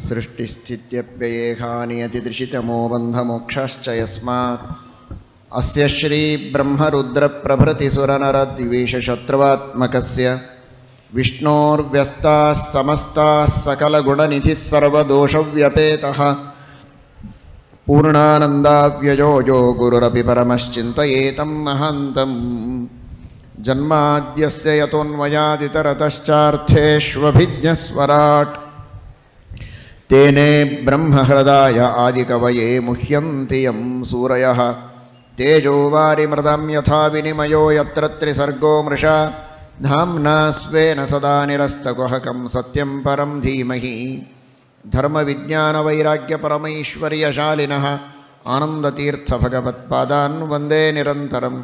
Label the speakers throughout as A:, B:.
A: सृष्टिस्थित्यप्ययेहानियतिदृशितमो बन्धमोक्षाश्च यस्मात् अस्य श्रीब्रह्मरुद्रप्रभृतिसुरनरद्विषशत्रुवात्मकस्य विष्णोर्व्यस्ताः समस्ताः सकलगुणनिधिः सर्वदोषव्यपेतः पूर्णानन्दाव्ययो यो गुरुरपि परमश्चिन्तयेतं महान्तम् जन्माद्यस्य यतोऽन्वयादितरतश्चार्थेष्वभिज्ञस्वराट् तेने ब्रह्महृदाय आदिकवये मुह्यन्ति यं सूरयः तेजो वारिमृदं यथा विनिमयो यत्र त्रिसर्गो मृषा धाम्ना स्वेन सदा निरस्तकुहकं सत्यं परं धीमहि धर्मविज्ञानवैराग्यपरमैश्वर्यशालिनः आनन्दतीर्थभगवत्पादान् वन्दे निरन्तरम्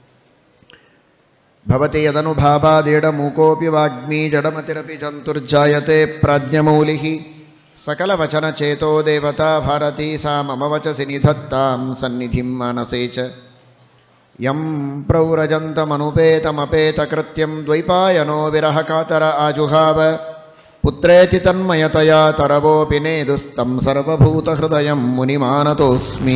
A: भवति यदनुभावादेडमूकोऽपि वाग्मी जडमतिरपि जन्तुर्जायते प्राज्ञमौलिः सकलवचनचेतो देवता भारती सा मम वचसि निधत्तां सन्निधिं मानसे च यं प्रौरजन्तमनुपेतमपेतकृत्यं द्वैपायनो विरहकातर आजुहाव पुत्रेति तन्मयतया तरवोऽपि नेदुस्तं सर्वभूतहृदयं मुनिमानतोऽस्मि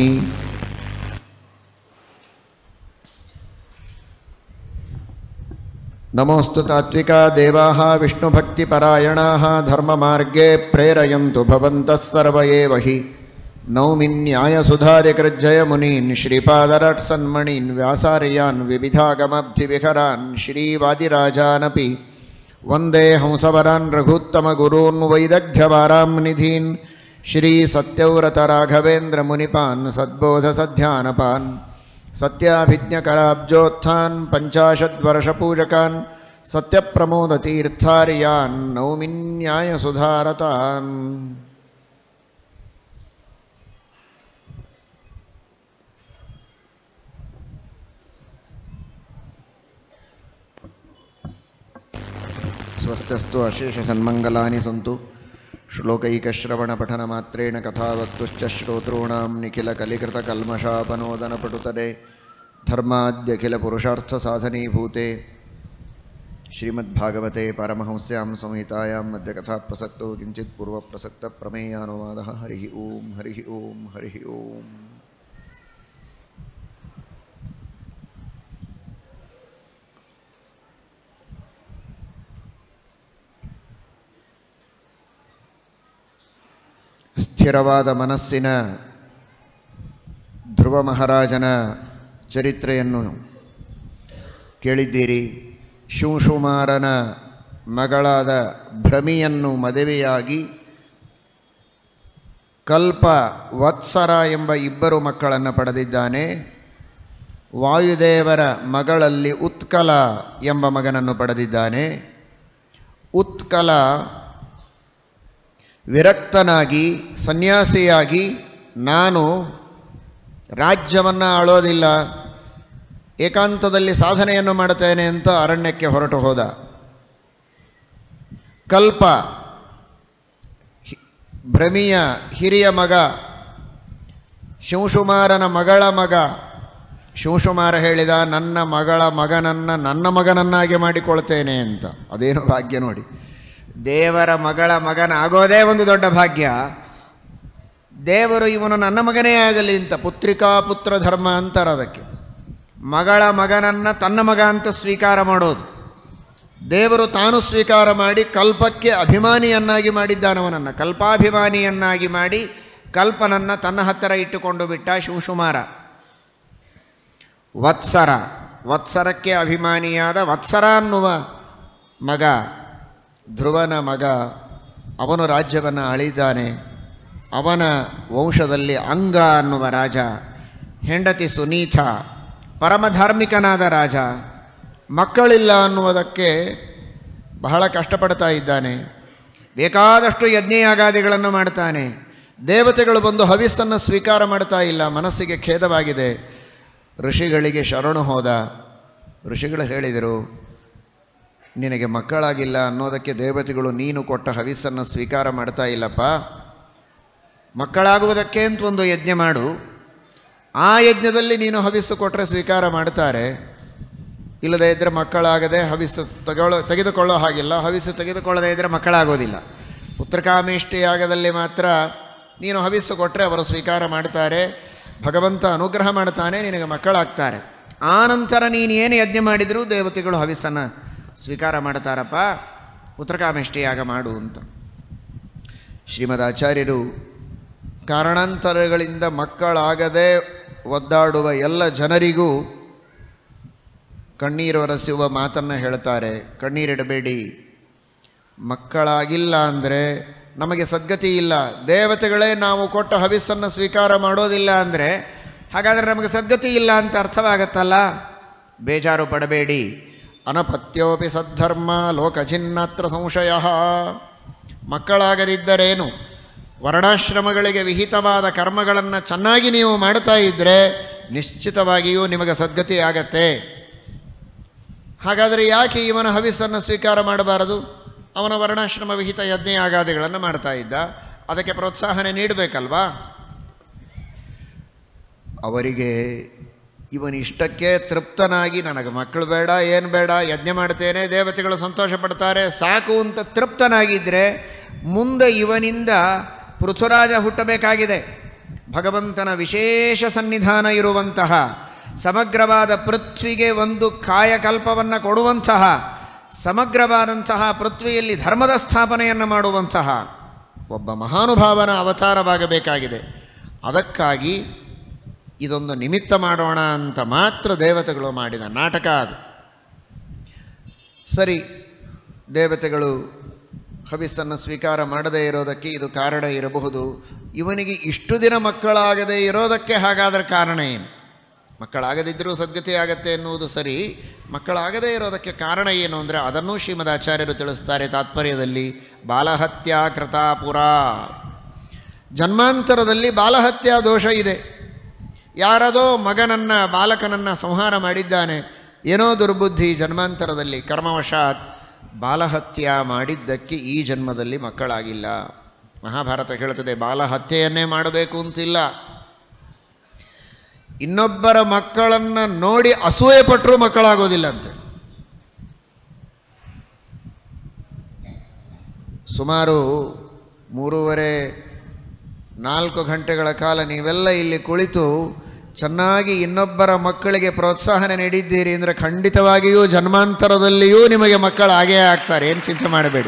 A: नमोऽस्तु तात्विका देवाः विष्णुभक्तिपरायणाः धर्ममार्गे प्रेरयन्तु भवन्तः सर्व एव हि नौमि न्यायसुधादिकृज्जयमुनीन् श्रीपादरट्सन्मणीन् व्यासार्यान् विविधागमब्धिविहरान् श्रीवादिराजानपि वन्दे हंसवरान् रघुत्तमगुरून् वैदग्ध्यवारां निधीन् श्रीसत्यव्रतराघवेन्द्रमुनिपान् सद्बोधसध्यानपान् सत्याभिज्ञकराब्जोत्थान् पञ्चाशद्वर्षपूजकान् सत्यप्रमोदतीर्थार्यान् नौमिन्यायसुधारतान् स्वस्तस्तु अशेषसन्मङ्गलानि सन्तु श्लोकैकश्रवणपठनमात्रेण कथावक्तुश्च श्रोतॄणां निखिलकलिकृतकल्मषापनोदनपटुतरे धर्माद्यखिलपुरुषार्थसाधनीभूते श्रीमद्भागवते परमहंस्यां संहितायां मध्यकथाप्रसक्तो किञ्चित् पूर्वप्रसक्तप्रमेयानुवादः हरिः ॐ हरिः ॐ हरिः ॐ ಸ್ಥಿರವಾದ ಮನಸ್ಸಿನ ಧ್ರುವ ಮಹಾರಾಜನ ಚರಿತ್ರೆಯನ್ನು ಕೇಳಿದ್ದೀರಿ ಶಿವಶುಮಾರನ ಮಗಳಾದ ಭ್ರಮಿಯನ್ನು ಮದುವೆಯಾಗಿ ಕಲ್ಪ ವತ್ಸರ ಎಂಬ ಇಬ್ಬರು ಮಕ್ಕಳನ್ನು ಪಡೆದಿದ್ದಾನೆ ವಾಯುದೇವರ ಮಗಳಲ್ಲಿ ಉತ್ಕಲ ಎಂಬ ಮಗನನ್ನು ಪಡೆದಿದ್ದಾನೆ ಉತ್ಕಲ ವಿರಕ್ತನಾಗಿ ಸನ್ಯಾಸಿಯಾಗಿ ನಾನು ರಾಜ್ಯವನ್ನು ಆಳೋದಿಲ್ಲ ಏಕಾಂತದಲ್ಲಿ ಸಾಧನೆಯನ್ನು ಮಾಡುತ್ತೇನೆ ಅಂತ ಅರಣ್ಯಕ್ಕೆ ಹೊರಟು ಹೋದ ಕಲ್ಪ ಹಿ- ಭ್ರಮಿಯ ಹಿರಿಯ ಮಗ ಶಿವಶುಮಾರನ ಮಗಳ ಮಗ ಶಿವಶುಮಾರ ಹೇಳಿದ ನನ್ನ ಮಗಳ ಮಗನನ್ನು ನನ್ನ ಮಗನನ್ನಾಗಿ ಮಾಡಿಕೊಳ್ತೇನೆ ಅಂತ ಅದೇನು ಭಾಗ್ಯ ನೋಡಿ ದೇವರ ಮಗಳ ಮಗನಾಗೋದೇ ಒಂದು ದೊಡ್ಡ ಭಾಗ್ಯ ದೇವರು ಇವನು ನನ್ನ ಮಗನೇ ಆಗಲಿ ಅಂತ ಪುತ್ರಿಕಾ ಪುತ್ರ ಧರ್ಮ ಅಂತಾರೆ ಅದಕ್ಕೆ ಮಗಳ ಮಗನನ್ನು ತನ್ನ ಮಗ ಅಂತ ಸ್ವೀಕಾರ ಮಾಡೋದು ದೇವರು ತಾನು ಸ್ವೀಕಾರ ಮಾಡಿ ಕಲ್ಪಕ್ಕೆ ಅಭಿಮಾನಿಯನ್ನಾಗಿ ಮಾಡಿದ್ದಾನವನನ್ನು ಕಲ್ಪಾಭಿಮಾನಿಯನ್ನಾಗಿ ಮಾಡಿ ಕಲ್ಪನನ್ನು ತನ್ನ ಹತ್ತಿರ ಇಟ್ಟುಕೊಂಡು ಬಿಟ್ಟ ಶಿವಶುಮಾರ ವತ್ಸರ ವತ್ಸರಕ್ಕೆ ಅಭಿಮಾನಿಯಾದ ವತ್ಸರ ಅನ್ನುವ ಮಗ ಧ್ರುವನ ಮಗ ಅವನು ರಾಜ್ಯವನ್ನು ಆಳಿದ್ದಾನೆ ಅವನ ವಂಶದಲ್ಲಿ ಅಂಗ ಅನ್ನುವ ರಾಜ ಹೆಂಡತಿ ಸುನೀತ ಪರಮಧಾರ್ಮಿಕನಾದ ರಾಜ ಮಕ್ಕಳಿಲ್ಲ ಅನ್ನುವುದಕ್ಕೆ ಬಹಳ ಕಷ್ಟಪಡ್ತಾ ಇದ್ದಾನೆ ಬೇಕಾದಷ್ಟು ಯಜ್ಞಯಾಗಾದಿಗಳನ್ನು ಮಾಡ್ತಾನೆ ದೇವತೆಗಳು ಬಂದು ಹವಿಸ್ಸನ್ನು ಸ್ವೀಕಾರ ಮಾಡ್ತಾ ಇಲ್ಲ ಮನಸ್ಸಿಗೆ ಖೇದವಾಗಿದೆ ಋಷಿಗಳಿಗೆ ಶರಣು ಹೋದ ಋಷಿಗಳು ಹೇಳಿದರು ನಿನಗೆ ಮಕ್ಕಳಾಗಿಲ್ಲ ಅನ್ನೋದಕ್ಕೆ ದೇವತೆಗಳು ನೀನು ಕೊಟ್ಟ ಹವಿಸ್ಸನ್ನು ಸ್ವೀಕಾರ ಮಾಡ್ತಾ ಇಲ್ಲಪ್ಪ ಮಕ್ಕಳಾಗುವುದಕ್ಕೆ ಅಂತ ಒಂದು ಯಜ್ಞ ಮಾಡು ಆ ಯಜ್ಞದಲ್ಲಿ ನೀನು ಹವಿಸ್ಸು ಕೊಟ್ಟರೆ ಸ್ವೀಕಾರ ಮಾಡ್ತಾರೆ ಇಲ್ಲದೇ ಇದ್ದರೆ ಮಕ್ಕಳಾಗದೆ ಹವಿಸ್ಸು ತಗೊಳ್ಳೋ ತೆಗೆದುಕೊಳ್ಳೋ ಹಾಗಿಲ್ಲ ಹವಿಸ್ಸು ತೆಗೆದುಕೊಳ್ಳದೇ ಇದ್ದರೆ ಮಕ್ಕಳಾಗೋದಿಲ್ಲ ಪುತ್ರಕಾಮೇಷ್ಟಿ ಯಾಗದಲ್ಲಿ ಮಾತ್ರ ನೀನು ಹವಿಸ್ಸು ಕೊಟ್ಟರೆ ಅವರು ಸ್ವೀಕಾರ ಮಾಡ್ತಾರೆ ಭಗವಂತ ಅನುಗ್ರಹ ಮಾಡ್ತಾನೆ ನಿನಗೆ ಮಕ್ಕಳಾಗ್ತಾರೆ ಆ ನಂತರ ನೀನು ಏನು ಯಜ್ಞ ಮಾಡಿದರೂ ದೇವತೆಗಳು ಹವಿಸ್ಸನ್ನು ಸ್ವೀಕಾರ ಮಾಡ್ತಾರಪ್ಪ ಪುತ್ರಕಾಮೇಷ್ಟಿ ಯಾಗ ಮಾಡು ಅಂತ ಶ್ರೀಮದ್ ಆಚಾರ್ಯರು ಕಾರಣಾಂತರಗಳಿಂದ ಮಕ್ಕಳಾಗದೆ ಒದ್ದಾಡುವ ಎಲ್ಲ ಜನರಿಗೂ ಕಣ್ಣೀರು ಒರೆಸುವ ಮಾತನ್ನು ಹೇಳ್ತಾರೆ ಕಣ್ಣೀರಿಡಬೇಡಿ ಮಕ್ಕಳಾಗಿಲ್ಲ ಅಂದರೆ ನಮಗೆ ಸದ್ಗತಿ ಇಲ್ಲ ದೇವತೆಗಳೇ ನಾವು ಕೊಟ್ಟ ಹವಿಸ್ಸನ್ನು ಸ್ವೀಕಾರ ಮಾಡೋದಿಲ್ಲ ಅಂದರೆ ಹಾಗಾದರೆ ನಮಗೆ ಸದ್ಗತಿ ಇಲ್ಲ ಅಂತ ಅರ್ಥವಾಗತ್ತಲ್ಲ ಬೇಜಾರು ಪಡಬೇಡಿ ಅನಪತ್ಯೋಪಿ ಸದ್ಧರ್ಮ ಲೋಕಚಿನ್ನತ್ರ ಸಂಶಯ ಮಕ್ಕಳಾಗದಿದ್ದರೇನು ವರ್ಣಾಶ್ರಮಗಳಿಗೆ ವಿಹಿತವಾದ ಕರ್ಮಗಳನ್ನು ಚೆನ್ನಾಗಿ ನೀವು ಮಾಡ್ತಾ ಇದ್ದರೆ ನಿಶ್ಚಿತವಾಗಿಯೂ ನಿಮಗೆ ಸದ್ಗತಿ ಆಗತ್ತೆ ಹಾಗಾದರೆ ಯಾಕೆ ಇವನ ಹವಿಸ್ಸನ್ನು ಸ್ವೀಕಾರ ಮಾಡಬಾರದು ಅವನ ವರ್ಣಾಶ್ರಮ ವಿಹಿತ ಯಜ್ಞ ಯಾಗಾದಿಗಳನ್ನು ಮಾಡ್ತಾ ಇದ್ದ ಅದಕ್ಕೆ ಪ್ರೋತ್ಸಾಹನೆ ನೀಡಬೇಕಲ್ವಾ ಅವರಿಗೆ ಇವನಿಷ್ಟಕ್ಕೆ ತೃಪ್ತನಾಗಿ ನನಗೆ ಮಕ್ಕಳು ಬೇಡ ಏನು ಬೇಡ ಯಜ್ಞ ಮಾಡ್ತೇನೆ ದೇವತೆಗಳು ಸಂತೋಷ ಪಡ್ತಾರೆ ಸಾಕು ಅಂತ ತೃಪ್ತನಾಗಿದ್ದರೆ ಮುಂದೆ ಇವನಿಂದ ಪೃಥುರಾಜ ಹುಟ್ಟಬೇಕಾಗಿದೆ ಭಗವಂತನ ವಿಶೇಷ ಸನ್ನಿಧಾನ ಇರುವಂತಹ ಸಮಗ್ರವಾದ ಪೃಥ್ವಿಗೆ ಒಂದು ಕಾಯಕಲ್ಪವನ್ನು ಕೊಡುವಂತಹ ಸಮಗ್ರವಾದಂತಹ ಪೃಥ್ವಿಯಲ್ಲಿ ಧರ್ಮದ ಸ್ಥಾಪನೆಯನ್ನು ಮಾಡುವಂತಹ ಒಬ್ಬ ಮಹಾನುಭಾವನ ಅವತಾರವಾಗಬೇಕಾಗಿದೆ ಅದಕ್ಕಾಗಿ ಇದೊಂದು ನಿಮಿತ್ತ ಮಾಡೋಣ ಅಂತ ಮಾತ್ರ ದೇವತೆಗಳು ಮಾಡಿದ ನಾಟಕ ಅದು ಸರಿ ದೇವತೆಗಳು ಹವಿಸ್ಸನ್ನು ಸ್ವೀಕಾರ ಮಾಡದೇ ಇರೋದಕ್ಕೆ ಇದು ಕಾರಣ ಇರಬಹುದು ಇವನಿಗೆ ಇಷ್ಟು ದಿನ ಮಕ್ಕಳಾಗದೇ ಇರೋದಕ್ಕೆ ಹಾಗಾದರೆ ಕಾರಣ ಏನು ಮಕ್ಕಳಾಗದಿದ್ದರೂ ಸದ್ಗತಿ ಆಗತ್ತೆ ಎನ್ನುವುದು ಸರಿ ಮಕ್ಕಳಾಗದೇ ಇರೋದಕ್ಕೆ ಕಾರಣ ಏನು ಅಂದರೆ ಅದನ್ನೂ ಶ್ರೀಮದ್ ಆಚಾರ್ಯರು ತಿಳಿಸ್ತಾರೆ ತಾತ್ಪರ್ಯದಲ್ಲಿ ಬಾಲಹತ್ಯಾ ಕೃತಾಪುರ ಜನ್ಮಾಂತರದಲ್ಲಿ ಬಾಲಹತ್ಯಾ ದೋಷ ಇದೆ ಯಾರದೋ ಮಗನನ್ನು ಬಾಲಕನನ್ನು ಸಂಹಾರ ಮಾಡಿದ್ದಾನೆ ಏನೋ ದುರ್ಬುದ್ಧಿ ಜನ್ಮಾಂತರದಲ್ಲಿ ಕರ್ಮವಶಾತ್ ಬಾಲಹತ್ಯ ಮಾಡಿದ್ದಕ್ಕೆ ಈ ಜನ್ಮದಲ್ಲಿ ಮಕ್ಕಳಾಗಿಲ್ಲ ಮಹಾಭಾರತ ಹೇಳ್ತದೆ ಬಾಲಹತ್ಯೆಯನ್ನೇ ಮಾಡಬೇಕು ಅಂತಿಲ್ಲ ಇನ್ನೊಬ್ಬರ ಮಕ್ಕಳನ್ನು ನೋಡಿ ಅಸೂಯೆ ಪಟ್ಟರೂ ಮಕ್ಕಳಾಗೋದಿಲ್ಲ ಅಂತೆ ಸುಮಾರು ಮೂರುವರೆ ನಾಲ್ಕು ಗಂಟೆಗಳ ಕಾಲ ನೀವೆಲ್ಲ ಇಲ್ಲಿ ಕುಳಿತು ಚೆನ್ನಾಗಿ ಇನ್ನೊಬ್ಬರ ಮಕ್ಕಳಿಗೆ ಪ್ರೋತ್ಸಾಹನೆ ನೀಡಿದ್ದೀರಿ ಅಂದರೆ ಖಂಡಿತವಾಗಿಯೂ ಜನ್ಮಾಂತರದಲ್ಲಿಯೂ ನಿಮಗೆ ಮಕ್ಕಳು ಹಾಗೇ ಆಗ್ತಾರೆ ಏನು ಚಿಂತೆ ಮಾಡಬೇಡಿ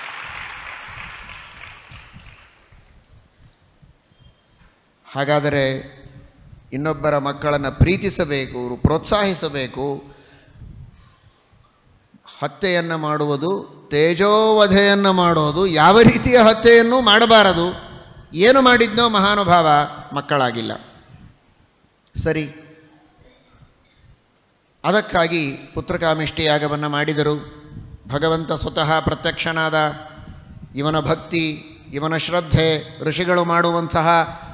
A: ಹಾಗಾದರೆ ಇನ್ನೊಬ್ಬರ ಮಕ್ಕಳನ್ನು ಪ್ರೀತಿಸಬೇಕು ಪ್ರೋತ್ಸಾಹಿಸಬೇಕು ಹತ್ಯೆಯನ್ನು ಮಾಡುವುದು ತೇಜೋವಧೆಯನ್ನು ಮಾಡೋದು ಯಾವ ರೀತಿಯ ಹತ್ಯೆಯನ್ನು ಮಾಡಬಾರದು ಏನು ಮಾಡಿದ್ನೋ ಮಹಾನುಭಾವ ಮಕ್ಕಳಾಗಿಲ್ಲ ಸರಿ ಅದಕ್ಕಾಗಿ ಪುತ್ರಕಾಮಿಷ್ಟಿ ಯಾಗವನ್ನು ಮಾಡಿದರು ಭಗವಂತ ಸ್ವತಃ ಪ್ರತ್ಯಕ್ಷನಾದ ಇವನ ಭಕ್ತಿ ಇವನ ಶ್ರದ್ಧೆ ಋಷಿಗಳು ಮಾಡುವಂತಹ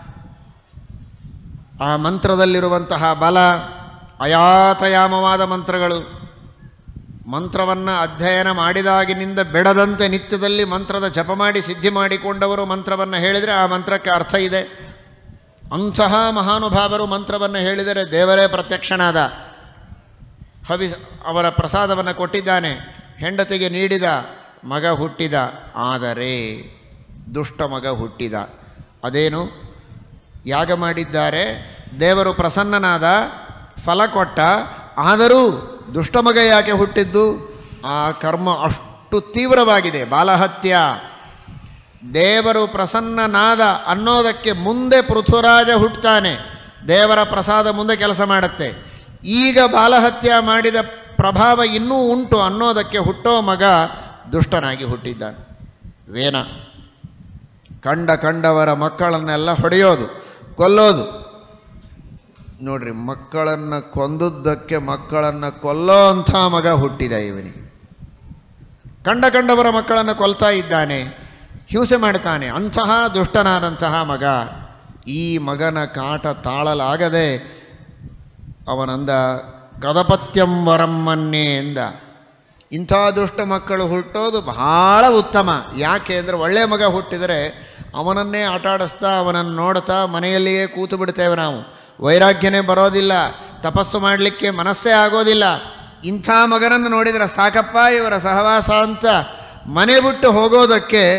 A: ಆ ಮಂತ್ರದಲ್ಲಿರುವಂತಹ ಬಲ ಅಯಾತಯಾಮವಾದ ಮಂತ್ರಗಳು ಮಂತ್ರವನ್ನು ಅಧ್ಯಯನ ಮಾಡಿದಾಗಿನಿಂದ ಬೆಡದಂತೆ ನಿತ್ಯದಲ್ಲಿ ಮಂತ್ರದ ಜಪ ಮಾಡಿ ಸಿದ್ಧಿ ಮಾಡಿಕೊಂಡವರು ಮಂತ್ರವನ್ನು ಹೇಳಿದರೆ ಆ ಮಂತ್ರಕ್ಕೆ ಅರ್ಥ ಇದೆ ಅಂತಹ ಮಹಾನುಭಾವರು ಮಂತ್ರವನ್ನು ಹೇಳಿದರೆ ದೇವರೇ ಪ್ರತ್ಯಕ್ಷನಾದ ಹವಿ ಅವರ ಪ್ರಸಾದವನ್ನು ಕೊಟ್ಟಿದ್ದಾನೆ ಹೆಂಡತಿಗೆ ನೀಡಿದ ಮಗ ಹುಟ್ಟಿದ ಆದರೆ ದುಷ್ಟ ಮಗ ಹುಟ್ಟಿದ ಅದೇನು ಯಾಗ ಮಾಡಿದ್ದಾರೆ ದೇವರು ಪ್ರಸನ್ನನಾದ ಫಲ ಕೊಟ್ಟ ಆದರೂ ದುಷ್ಟ ಮಗ ಯಾಕೆ ಹುಟ್ಟಿದ್ದು ಆ ಕರ್ಮ ಅಷ್ಟು ತೀವ್ರವಾಗಿದೆ ಬಾಲಹತ್ಯ ದೇವರು ಪ್ರಸನ್ನನಾದ ಅನ್ನೋದಕ್ಕೆ ಮುಂದೆ ಪೃಥುರಾಜ ಹುಟ್ಟುತ್ತಾನೆ ದೇವರ ಪ್ರಸಾದ ಮುಂದೆ ಕೆಲಸ ಮಾಡುತ್ತೆ ಈಗ ಬಾಲಹತ್ಯ ಮಾಡಿದ ಪ್ರಭಾವ ಇನ್ನೂ ಉಂಟು ಅನ್ನೋದಕ್ಕೆ ಹುಟ್ಟೋ ಮಗ ದುಷ್ಟನಾಗಿ ಹುಟ್ಟಿದ್ದಾನೆ ವೇನ ಕಂಡ ಕಂಡವರ ಮಕ್ಕಳನ್ನೆಲ್ಲ ಹೊಡೆಯೋದು ಕೊಲ್ಲೋದು ನೋಡ್ರಿ ಮಕ್ಕಳನ್ನು ಕೊಂದದ್ದಕ್ಕೆ ಮಕ್ಕಳನ್ನು ಕೊಲ್ಲೋ ಅಂಥ ಮಗ ಹುಟ್ಟಿದ ಇವನಿಗೆ ಕಂಡ ಕಂಡವರ ಮಕ್ಕಳನ್ನು ಕೊಲ್ತಾ ಇದ್ದಾನೆ ಹಿಂಸೆ ಮಾಡ್ತಾನೆ ಅಂತಹ ದುಷ್ಟನಾದಂತಹ ಮಗ ಈ ಮಗನ ಕಾಟ ತಾಳಲಾಗದೆ ಅವನಂದ ಕದಪತ್ಯಂ ವರಮ್ಮನ್ನೇ ಎಂದ ಇಂಥ ದುಷ್ಟ ಮಕ್ಕಳು ಹುಟ್ಟೋದು ಬಹಳ ಉತ್ತಮ ಯಾಕೆ ಅಂದರೆ ಒಳ್ಳೆಯ ಮಗ ಹುಟ್ಟಿದರೆ ಅವನನ್ನೇ ಆಟ ಆಡಿಸ್ತಾ ಅವನನ್ನು ನೋಡ್ತಾ ಮನೆಯಲ್ಲಿಯೇ ಕೂತು ಬಿಡ್ತೇವೆ ನಾವು ವೈರಾಗ್ಯನೇ ಬರೋದಿಲ್ಲ ತಪಸ್ಸು ಮಾಡಲಿಕ್ಕೆ ಮನಸ್ಸೇ ಆಗೋದಿಲ್ಲ ಇಂಥ ಮಗನನ್ನು ನೋಡಿದರೆ ಸಾಕಪ್ಪ ಇವರ ಸಹವಾಸ ಅಂತ ಮನೆ ಬಿಟ್ಟು ಹೋಗೋದಕ್ಕೆ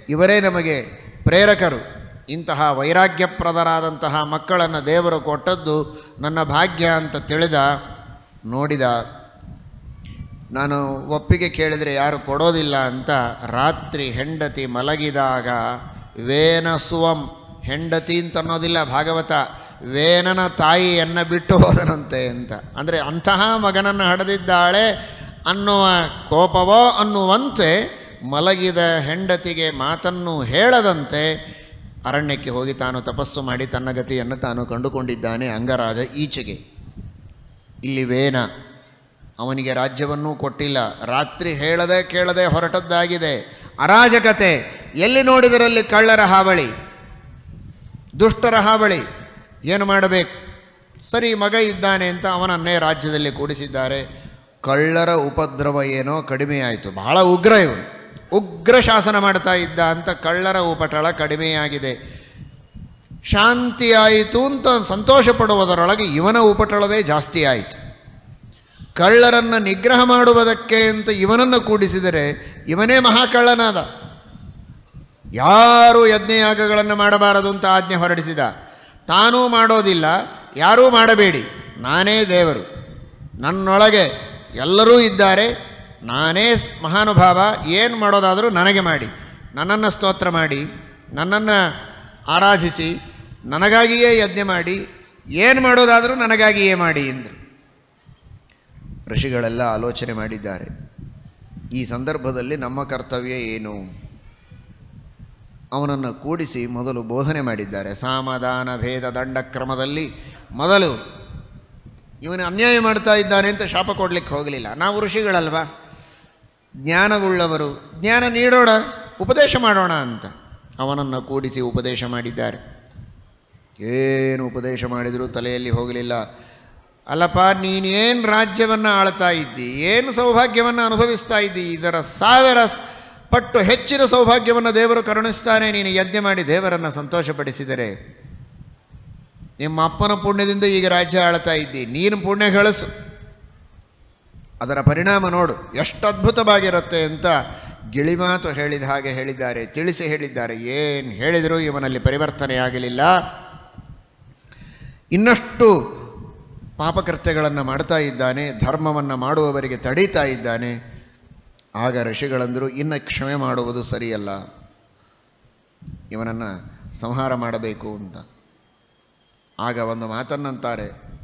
A: ಇವರೇ ನಮಗೆ ಪ್ರೇರಕರು ಇಂತಹ ವೈರಾಗ್ಯಪ್ರದರಾದಂತಹ ಮಕ್ಕಳನ್ನು ದೇವರು ಕೊಟ್ಟದ್ದು ನನ್ನ ಭಾಗ್ಯ ಅಂತ ತಿಳಿದ ನೋಡಿದ ನಾನು ಒಪ್ಪಿಗೆ ಕೇಳಿದರೆ ಯಾರು ಕೊಡೋದಿಲ್ಲ ಅಂತ ರಾತ್ರಿ ಹೆಂಡತಿ ಮಲಗಿದಾಗ ವೇನ ಸುವಂ ಹೆಂಡತಿ ಅಂತ ಅನ್ನೋದಿಲ್ಲ ಭಾಗವತ ವೇನನ ತಾಯಿಯನ್ನು ಬಿಟ್ಟು ಹೋದನಂತೆ ಅಂತ ಅಂದರೆ ಅಂತಹ ಮಗನನ್ನು ಹಡೆದಿದ್ದಾಳೆ ಅನ್ನುವ ಕೋಪವೋ ಅನ್ನುವಂತೆ ಮಲಗಿದ ಹೆಂಡತಿಗೆ ಮಾತನ್ನು ಹೇಳದಂತೆ ಅರಣ್ಯಕ್ಕೆ ಹೋಗಿ ತಾನು ತಪಸ್ಸು ಮಾಡಿ ತನ್ನ ಗತಿಯನ್ನು ತಾನು ಕಂಡುಕೊಂಡಿದ್ದಾನೆ ಅಂಗರಾಜ ಈಚೆಗೆ ಇಲ್ಲಿ ವೇನ ಅವನಿಗೆ ರಾಜ್ಯವನ್ನೂ ಕೊಟ್ಟಿಲ್ಲ ರಾತ್ರಿ ಹೇಳದೆ ಕೇಳದೆ ಹೊರಟದ್ದಾಗಿದೆ ಅರಾಜಕತೆ ಎಲ್ಲಿ ನೋಡಿದರಲ್ಲಿ ಕಳ್ಳರ ಹಾವಳಿ ದುಷ್ಟರ ಹಾವಳಿ ಏನು ಮಾಡಬೇಕು ಸರಿ ಮಗ ಇದ್ದಾನೆ ಅಂತ ಅವನನ್ನೇ ರಾಜ್ಯದಲ್ಲಿ ಕೂಡಿಸಿದ್ದಾರೆ ಕಳ್ಳರ ಉಪದ್ರವ ಏನೋ ಕಡಿಮೆಯಾಯಿತು ಬಹಳ ಉಗ್ರ ಇವನು ಉಗ್ರ ಶಾಸನ ಮಾಡ್ತಾ ಇದ್ದ ಅಂತ ಕಳ್ಳರ ಉಪಟಳ ಕಡಿಮೆಯಾಗಿದೆ ಶಾಂತಿಯಾಯಿತು ಅಂತ ಸಂತೋಷ ಪಡುವುದರೊಳಗೆ ಇವನ ಉಪಟಳವೇ ಜಾಸ್ತಿ ಆಯಿತು ಕಳ್ಳರನ್ನು ನಿಗ್ರಹ ಮಾಡುವುದಕ್ಕೆ ಅಂತ ಇವನನ್ನು ಕೂಡಿಸಿದರೆ ಇವನೇ ಮಹಾಕಳ್ಳನಾದ ಯಾರೂ ಯಜ್ಞಯಾಗಗಳನ್ನು ಮಾಡಬಾರದು ಅಂತ ಆಜ್ಞೆ ಹೊರಡಿಸಿದ ತಾನೂ ಮಾಡೋದಿಲ್ಲ ಯಾರೂ ಮಾಡಬೇಡಿ ನಾನೇ ದೇವರು ನನ್ನೊಳಗೆ ಎಲ್ಲರೂ ಇದ್ದಾರೆ ನಾನೇ ಮಹಾನುಭಾವ ಏನು ಮಾಡೋದಾದರೂ ನನಗೆ ಮಾಡಿ ನನ್ನನ್ನು ಸ್ತೋತ್ರ ಮಾಡಿ ನನ್ನನ್ನು ಆರಾಧಿಸಿ ನನಗಾಗಿಯೇ ಯಜ್ಞ ಮಾಡಿ ಏನು ಮಾಡೋದಾದರೂ ನನಗಾಗಿಯೇ ಮಾಡಿ ಎಂದರು ಋಷಿಗಳೆಲ್ಲ ಆಲೋಚನೆ ಮಾಡಿದ್ದಾರೆ ಈ ಸಂದರ್ಭದಲ್ಲಿ ನಮ್ಮ ಕರ್ತವ್ಯ ಏನು ಅವನನ್ನು ಕೂಡಿಸಿ ಮೊದಲು ಬೋಧನೆ ಮಾಡಿದ್ದಾರೆ ಸಾಮದಾನ ಭೇದ ದಂಡ ಕ್ರಮದಲ್ಲಿ ಮೊದಲು ಇವನು ಅನ್ಯಾಯ ಮಾಡ್ತಾ ಇದ್ದಾನೆ ಅಂತ ಶಾಪ ಕೊಡಲಿಕ್ಕೆ ಹೋಗಲಿಲ್ಲ ನಾವು ಋಷಿಗಳಲ್ವಾ ಜ್ಞಾನವುಳ್ಳವರು ಜ್ಞಾನ ನೀಡೋಣ ಉಪದೇಶ ಮಾಡೋಣ ಅಂತ ಅವನನ್ನು ಕೂಡಿಸಿ ಉಪದೇಶ ಮಾಡಿದ್ದಾರೆ ಏನು ಉಪದೇಶ ಮಾಡಿದರೂ ತಲೆಯಲ್ಲಿ ಹೋಗಲಿಲ್ಲ ಅಲ್ಲಪ್ಪ ನೀನೇನು ರಾಜ್ಯವನ್ನು ಆಳ್ತಾ ಇದ್ದಿ ಏನು ಸೌಭಾಗ್ಯವನ್ನು ಅನುಭವಿಸ್ತಾ ಇದ್ದಿ ಇದರ ಸಾವಿರ ಸ್- ಪಟ್ಟು ಹೆಚ್ಚಿನ ಸೌಭಾಗ್ಯವನ್ನು ದೇವರು ಕರುಣಿಸ್ತಾನೆ ನೀನು ಯಜ್ಞ ಮಾಡಿ ದೇವರನ್ನು ಸಂತೋಷಪಡಿಸಿದರೆ ನಿಮ್ಮ ಅಪ್ಪನ ಪುಣ್ಯದಿಂದ ಈಗ ರಾಜ್ಯ ಆಳ್ತಾ ಇದ್ದಿ ನೀನು ಪುಣ್ಯ ಗಳಿಸು ಅದರ ಪರಿಣಾಮ ನೋಡು ಎಷ್ಟು ಅದ್ಭುತವಾಗಿರುತ್ತೆ ಅಂತ ಗಿಳಿಮಾತು ಹೇಳಿದ ಹಾಗೆ ಹೇಳಿದ್ದಾರೆ ತಿಳಿಸಿ ಹೇಳಿದ್ದಾರೆ ಏನು ಹೇಳಿದರೂ ಇವನಲ್ಲಿ ಪರಿವರ್ತನೆ ಆಗಲಿಲ್ಲ ಇನ್ನಷ್ಟು ಪಾಪಕೃತ್ಯಗಳನ್ನು ಮಾಡ್ತಾ ಇದ್ದಾನೆ ಧರ್ಮವನ್ನು ಮಾಡುವವರಿಗೆ ತಡೀತಾ ಇದ್ದಾನೆ ಆಗ ಋಷಿಗಳಂದರು ಇನ್ನು ಕ್ಷಮೆ ಮಾಡುವುದು ಸರಿಯಲ್ಲ ಇವನನ್ನು ಸಂಹಾರ ಮಾಡಬೇಕು ಅಂತ ಆಗ ಒಂದು ಮಾತನ್ನಂತಾರೆ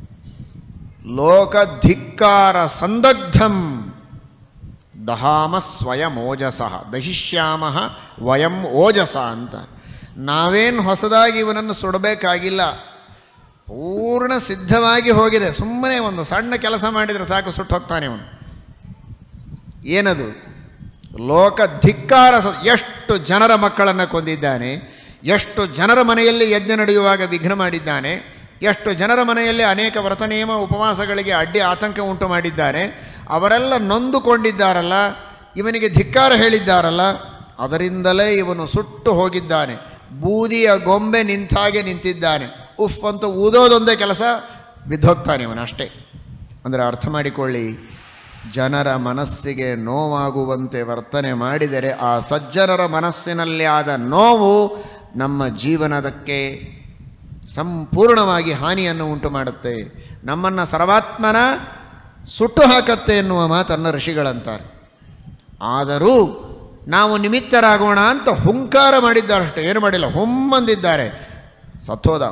A: ಲೋಕಧಿಕ್ಕಾರ ಸಂದಗ್ಧಂ ದಹಾಮ ಸ್ವಯಂ ಓಜಸಃ ದಹಿಷ್ಯಾಮ ವಯಂ ಓಜಸ ಅಂತ ನಾವೇನು ಹೊಸದಾಗಿ ಇವನನ್ನು ಸುಡಬೇಕಾಗಿಲ್ಲ ಪೂರ್ಣ ಸಿದ್ಧವಾಗಿ ಹೋಗಿದೆ ಸುಮ್ಮನೆ ಒಂದು ಸಣ್ಣ ಕೆಲಸ ಮಾಡಿದರೆ ಸಾಕು ಸುಟ್ಟು ಹೋಗ್ತಾನೆ ಅವನು ಏನದು ಲೋಕ ಧಿಕ್ಕಾರ ಸ- ಎಷ್ಟು ಜನರ ಮಕ್ಕಳನ್ನು ಕೊಂದಿದ್ದಾನೆ ಎಷ್ಟು ಜನರ ಮನೆಯಲ್ಲಿ ಯಜ್ಞ ನಡೆಯುವಾಗ ವಿಘ್ನ ಮಾಡಿದ್ದಾನೆ ಎಷ್ಟು ಜನರ ಮನೆಯಲ್ಲಿ ಅನೇಕ ವ್ರತ ನಿಯಮ ಉಪವಾಸಗಳಿಗೆ ಅಡ್ಡಿ ಆತಂಕ ಉಂಟು ಮಾಡಿದ್ದಾರೆ ಅವರೆಲ್ಲ ನೊಂದುಕೊಂಡಿದ್ದಾರಲ್ಲ ಇವನಿಗೆ ಧಿಕ್ಕಾರ ಹೇಳಿದ್ದಾರಲ್ಲ ಅದರಿಂದಲೇ ಇವನು ಸುಟ್ಟು ಹೋಗಿದ್ದಾನೆ ಬೂದಿಯ ಗೊಂಬೆ ನಿಂತಾಗೆ ನಿಂತಿದ್ದಾನೆ ಉಫ್ ಅಂತ ಊದೋದೊಂದೇ ಕೆಲಸ ಬಿದ್ದೋಗ್ತಾನೆ ಇವನು ಅಷ್ಟೇ ಅಂದರೆ ಅರ್ಥ ಮಾಡಿಕೊಳ್ಳಿ ಜನರ ಮನಸ್ಸಿಗೆ ನೋವಾಗುವಂತೆ ವರ್ತನೆ ಮಾಡಿದರೆ ಆ ಸಜ್ಜನರ ಮನಸ್ಸಿನಲ್ಲಿ ಆದ ನೋವು ನಮ್ಮ ಜೀವನದಕ್ಕೆ ಸಂಪೂರ್ಣವಾಗಿ ಹಾನಿಯನ್ನು ಉಂಟು ಮಾಡುತ್ತೆ ನಮ್ಮನ್ನು ಸರ್ವಾತ್ಮನ ಸುಟ್ಟು ಹಾಕತ್ತೆ ಎನ್ನುವ ಮಾತನ್ನು ಋಷಿಗಳಂತಾರೆ ಆದರೂ ನಾವು ನಿಮಿತ್ತರಾಗೋಣ ಅಂತ ಹುಂಕಾರ ಮಾಡಿದ್ದಾರಷ್ಟೇ ಏನು ಮಾಡಿಲ್ಲ ಹುಮ್ಮಂದಿದ್ದಾರೆ ಸತ್ತೋದ